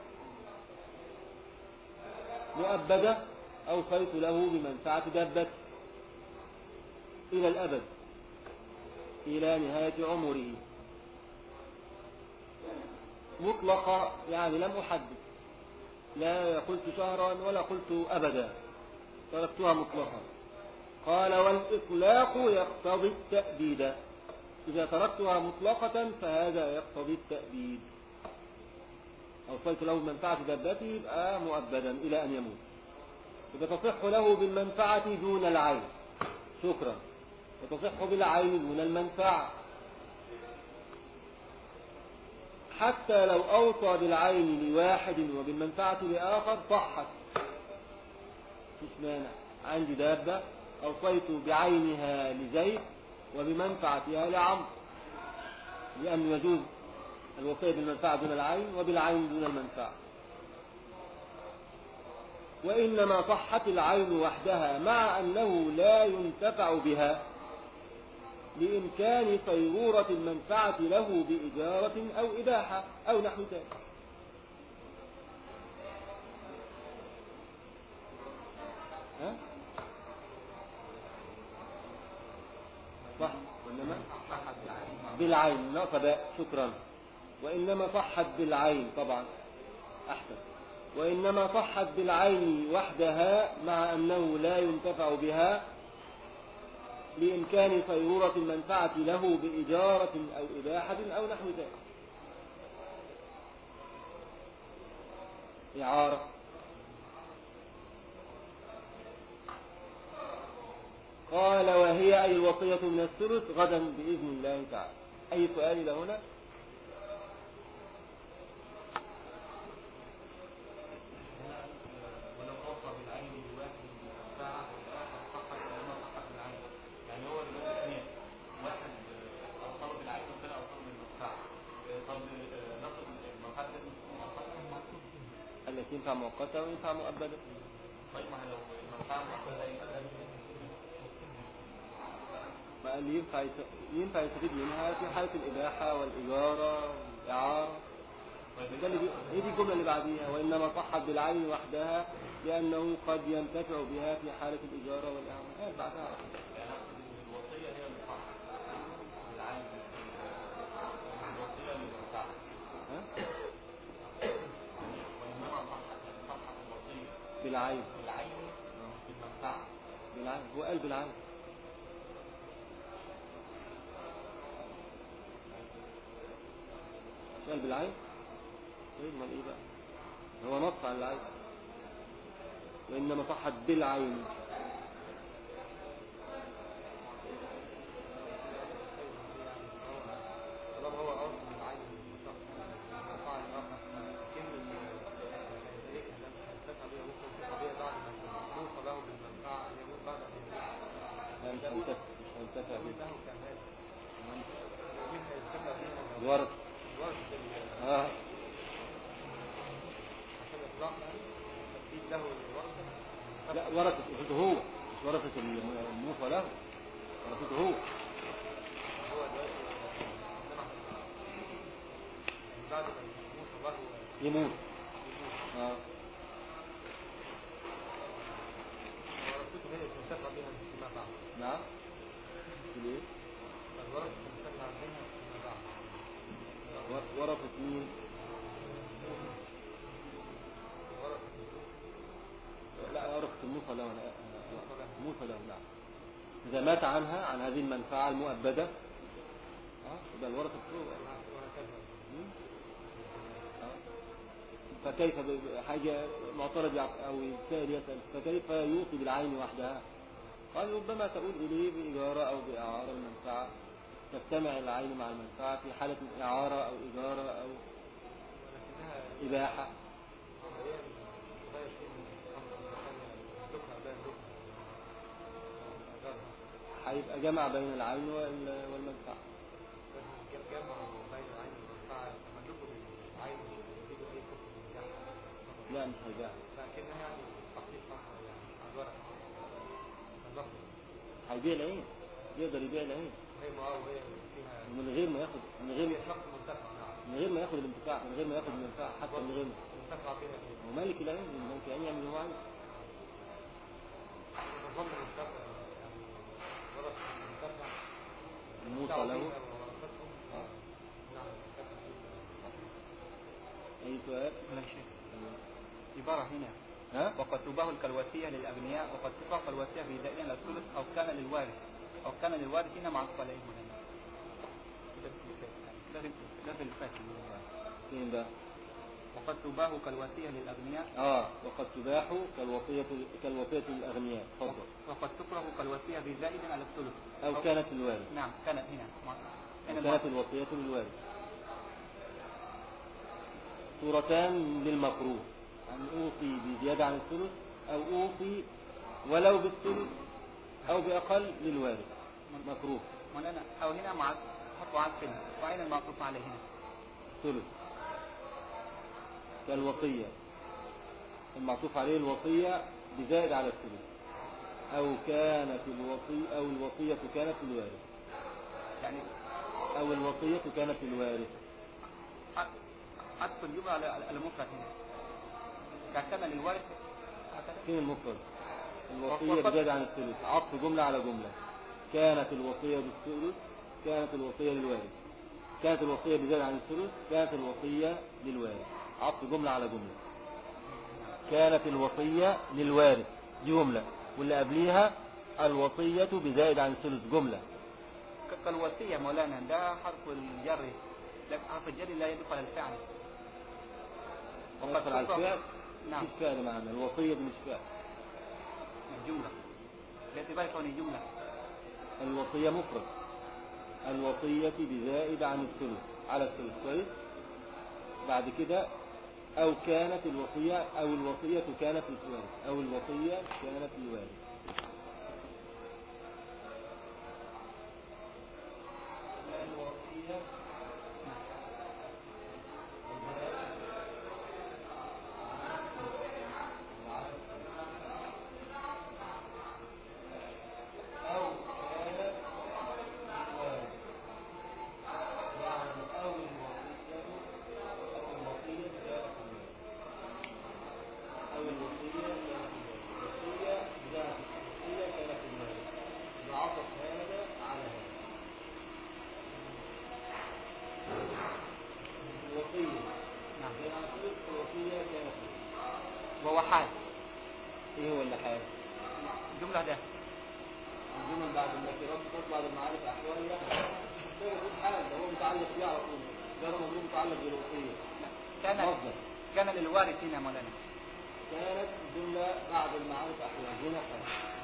مؤبدة أوصيت له بمنفعة دابتي إلى الأبد إلى نهاية عمره مطلقة يعني لم أحدد لا قلت شهرا ولا قلت أبدا تركتها مطلقا قال والإطلاق يقتضي التأبيد إذا تركتها مطلقة فهذا يقتضي التأبيد أوصيت له بمنفعة دابته يبقى مؤبدا إلى أن يموت يبقى تصح له بالمنفعة دون العين شكرا وتصح بالعين دون المنفعة حتى لو أوصى بالعين لواحد وبالمنفعة لآخر صحت مش مانع عندي دابة أوصيت بعينها لزيد وبمنفعتها لعمرو لأن يجوز الوصية بالمنفعة دون العين وبالعين دون المنفعة وإنما صحت العين وحدها مع أنه لا ينتفع بها لإمكان صيرورة المنفعة له بإجارة أو إباحة أو نحو ذلك ها؟ صح وإنما بالعين نقطة باء شكرا وإنما صحت بالعين طبعا أحسن وإنما صحت بالعين وحدها مع أنه لا ينتفع بها لإمكان صيرورة المنفعة له بإجارة أو إباحة أو نحو ذلك إعارة قال وهي أي الوصية من الثلث غدا بإذن الله تعالى أي سؤال إلى هنا ولو اوصى بالعين لواحد بالمنفعه والاخر صحت وما صحت بالعين يعني هو دلوقتي اثنين واحد آه، اوصله بالعين والثاني اوصله بالمنفعه آه، طب آه، ناخد المنفعه لازم تكون مؤقته التي ينفع مؤقتة وينفع مؤبدة طيب ما هي لو المنفعه مؤقته يبقى ما اللي ينفع يس- ينفع يستفيد منها في حالة الإباحة والإجارة والإعارة ده اللي بي... هي دي الجملة اللي بعديها وإنما صحت بالعين وحدها لأنه قد ينتفع بها في حالة الإجارة والإعارة آه بعدها على طول. يعني أقصد إن الوصيه هي اللي صح بالعين الوصيه للمنفعه ها؟ وانما صح بالعين العين بالمنفعة بالعين هو قال بالعين مش قال بالعين طيب امال ايه بقى هو نص على العين وانما صحت بالعين طالما هو قصد من عين الشخص المنفعة الآخر لكن الشريك لم تنتفع بها ممكن في طبيعة بعد ما يوصل له بالمنفعة أن يموت بعد أن لا مش هنتفع مش هنتفع يموت به له كمال ومن هيستفع بها الورث الورث ال- اه عشان إطلاقها تبديل له الورثة لا ورثة ورثته هو مش ورثة الم- الموصى له ورثته هو هو دلوقتي عندنا من بعد ما يموت الله يموت اه ورثته هي تنتفع بها فيما بعد نعم تقول ايه الورثة تنتفع بها فيما بعد ور- ورثة مين لا ورثة الموصى له لا موصى له نعم إذا مات عنها عن هذه المنفعة المؤبدة اه يبقى الورثة هو وهكذا مم. آه. فكيف ب- حاجة معترض يع- أو السائل يسأل فكيف يوصي بالعين وحدها قال ربما تؤول إليه بإجارة أو بإعارة المنفعة تجتمع العين مع المنفعة في حالة إعارة أو إجارة أو ولكنها إباحة عمليا غير شيء من خمسة ثانية دكها بين دكها أجارها هيبقى جمع بين العين وال- والمنفعة لكن جمع بين العين والمنفعة تملكه بالعين يريد أي حكم من جهة لا مش هيباع لكنها يعني حقيقة يعني أجارها اللفظ هيبيع العين يقدر يبيع العين هي معاوية فيها من غير ما ياخد من غير هي شخص منتفع نعم من غير ما ياخد الانتفاع من غير ما ياخد المنفعة حتى من غير منتفع بها هو مالك العين ممكن يعني يعمل اللي هو عايزه نظام منتفع يعني ورث منتفع الموصى له ورثتهم آه. نعم منتفع أي سؤال لا شيء عبارة هنا ها وقد تباه الكالوسية للأغنياء وقد تباه الكالوسية بزائد على الثلث أو كان للوارث أو كان للوارث هنا معطوف عليه هنا لازم لازم الفاتح فين بقى وقد تباه كالوسية للأغنياء اه وقد تباح كالوصية كالوصية للأغنياء تفضل وقد تكره كالوسية بزائد على الثلث أو كانت للوارث نعم كانت هنا معطوف. أو هنا كانت معطوف. الوصية للوارث صورتان للمكروه أن أوصي بزيادة عن الثلث أو أوصي ولو بالثلث أو بأقل للوارث مكروه مولانا أو هنا مع حطوا عطف وأين المعطوف عليه هنا ثلث كالوصية المعطوف عليه الوصية بزائد على الثلث أو كانت الوصية أو الوصية كانت للوارث يعني أو الوصية كانت للوارث عطف الجملة على على المفرد هنا كان للوارث هكذا فين المفرد الوصية وقد- بزيادة عن الثلث عطف جملة على جملة كانت الوصية بالثلث كانت الوصية للوارث كانت الوصية بزيادة عن الثلث كانت الوصية للوارث عطف جملة على جملة كانت الوصية للوارث دي جملة واللي قبليها الوصية بزائد عن الثلث جملة ك- كالوصية مولانا ده حرف الجر لكن حرف الجر لا يدخل على الفعل وقد ندخل على تكره- الفعل نعم مش فعل معنا الوصية دي مش فعل الجملة باعتبار كونه جملة الوصية مفرد الوصية بزائد عن الثلث على الثلث كويس بعد كده أو كانت الوصية أو الوصية كانت للوارث أو الوصية كانت للوارث الوصية أو كانت للوارث يعني أو الوصية أو الوصية كانت للوارث أو الوصية كانت للوارث الوصية بتاعت الوصية كانت للوارث بعطف هذا على هذا الوصية نعم بين عقود الوصية كانت للوارث وهو حال ايه هو اللي حال الجملة ده الجمل بعد النكرات تطلع بالمعارف احوال لا ده يقول حال ده هو متعلق بيه على طول ده مضمون متعلق بالوصيه كان مصدر كان للوارثين يا مولانا كانت الجمله بعد المعارف احوال هنا حال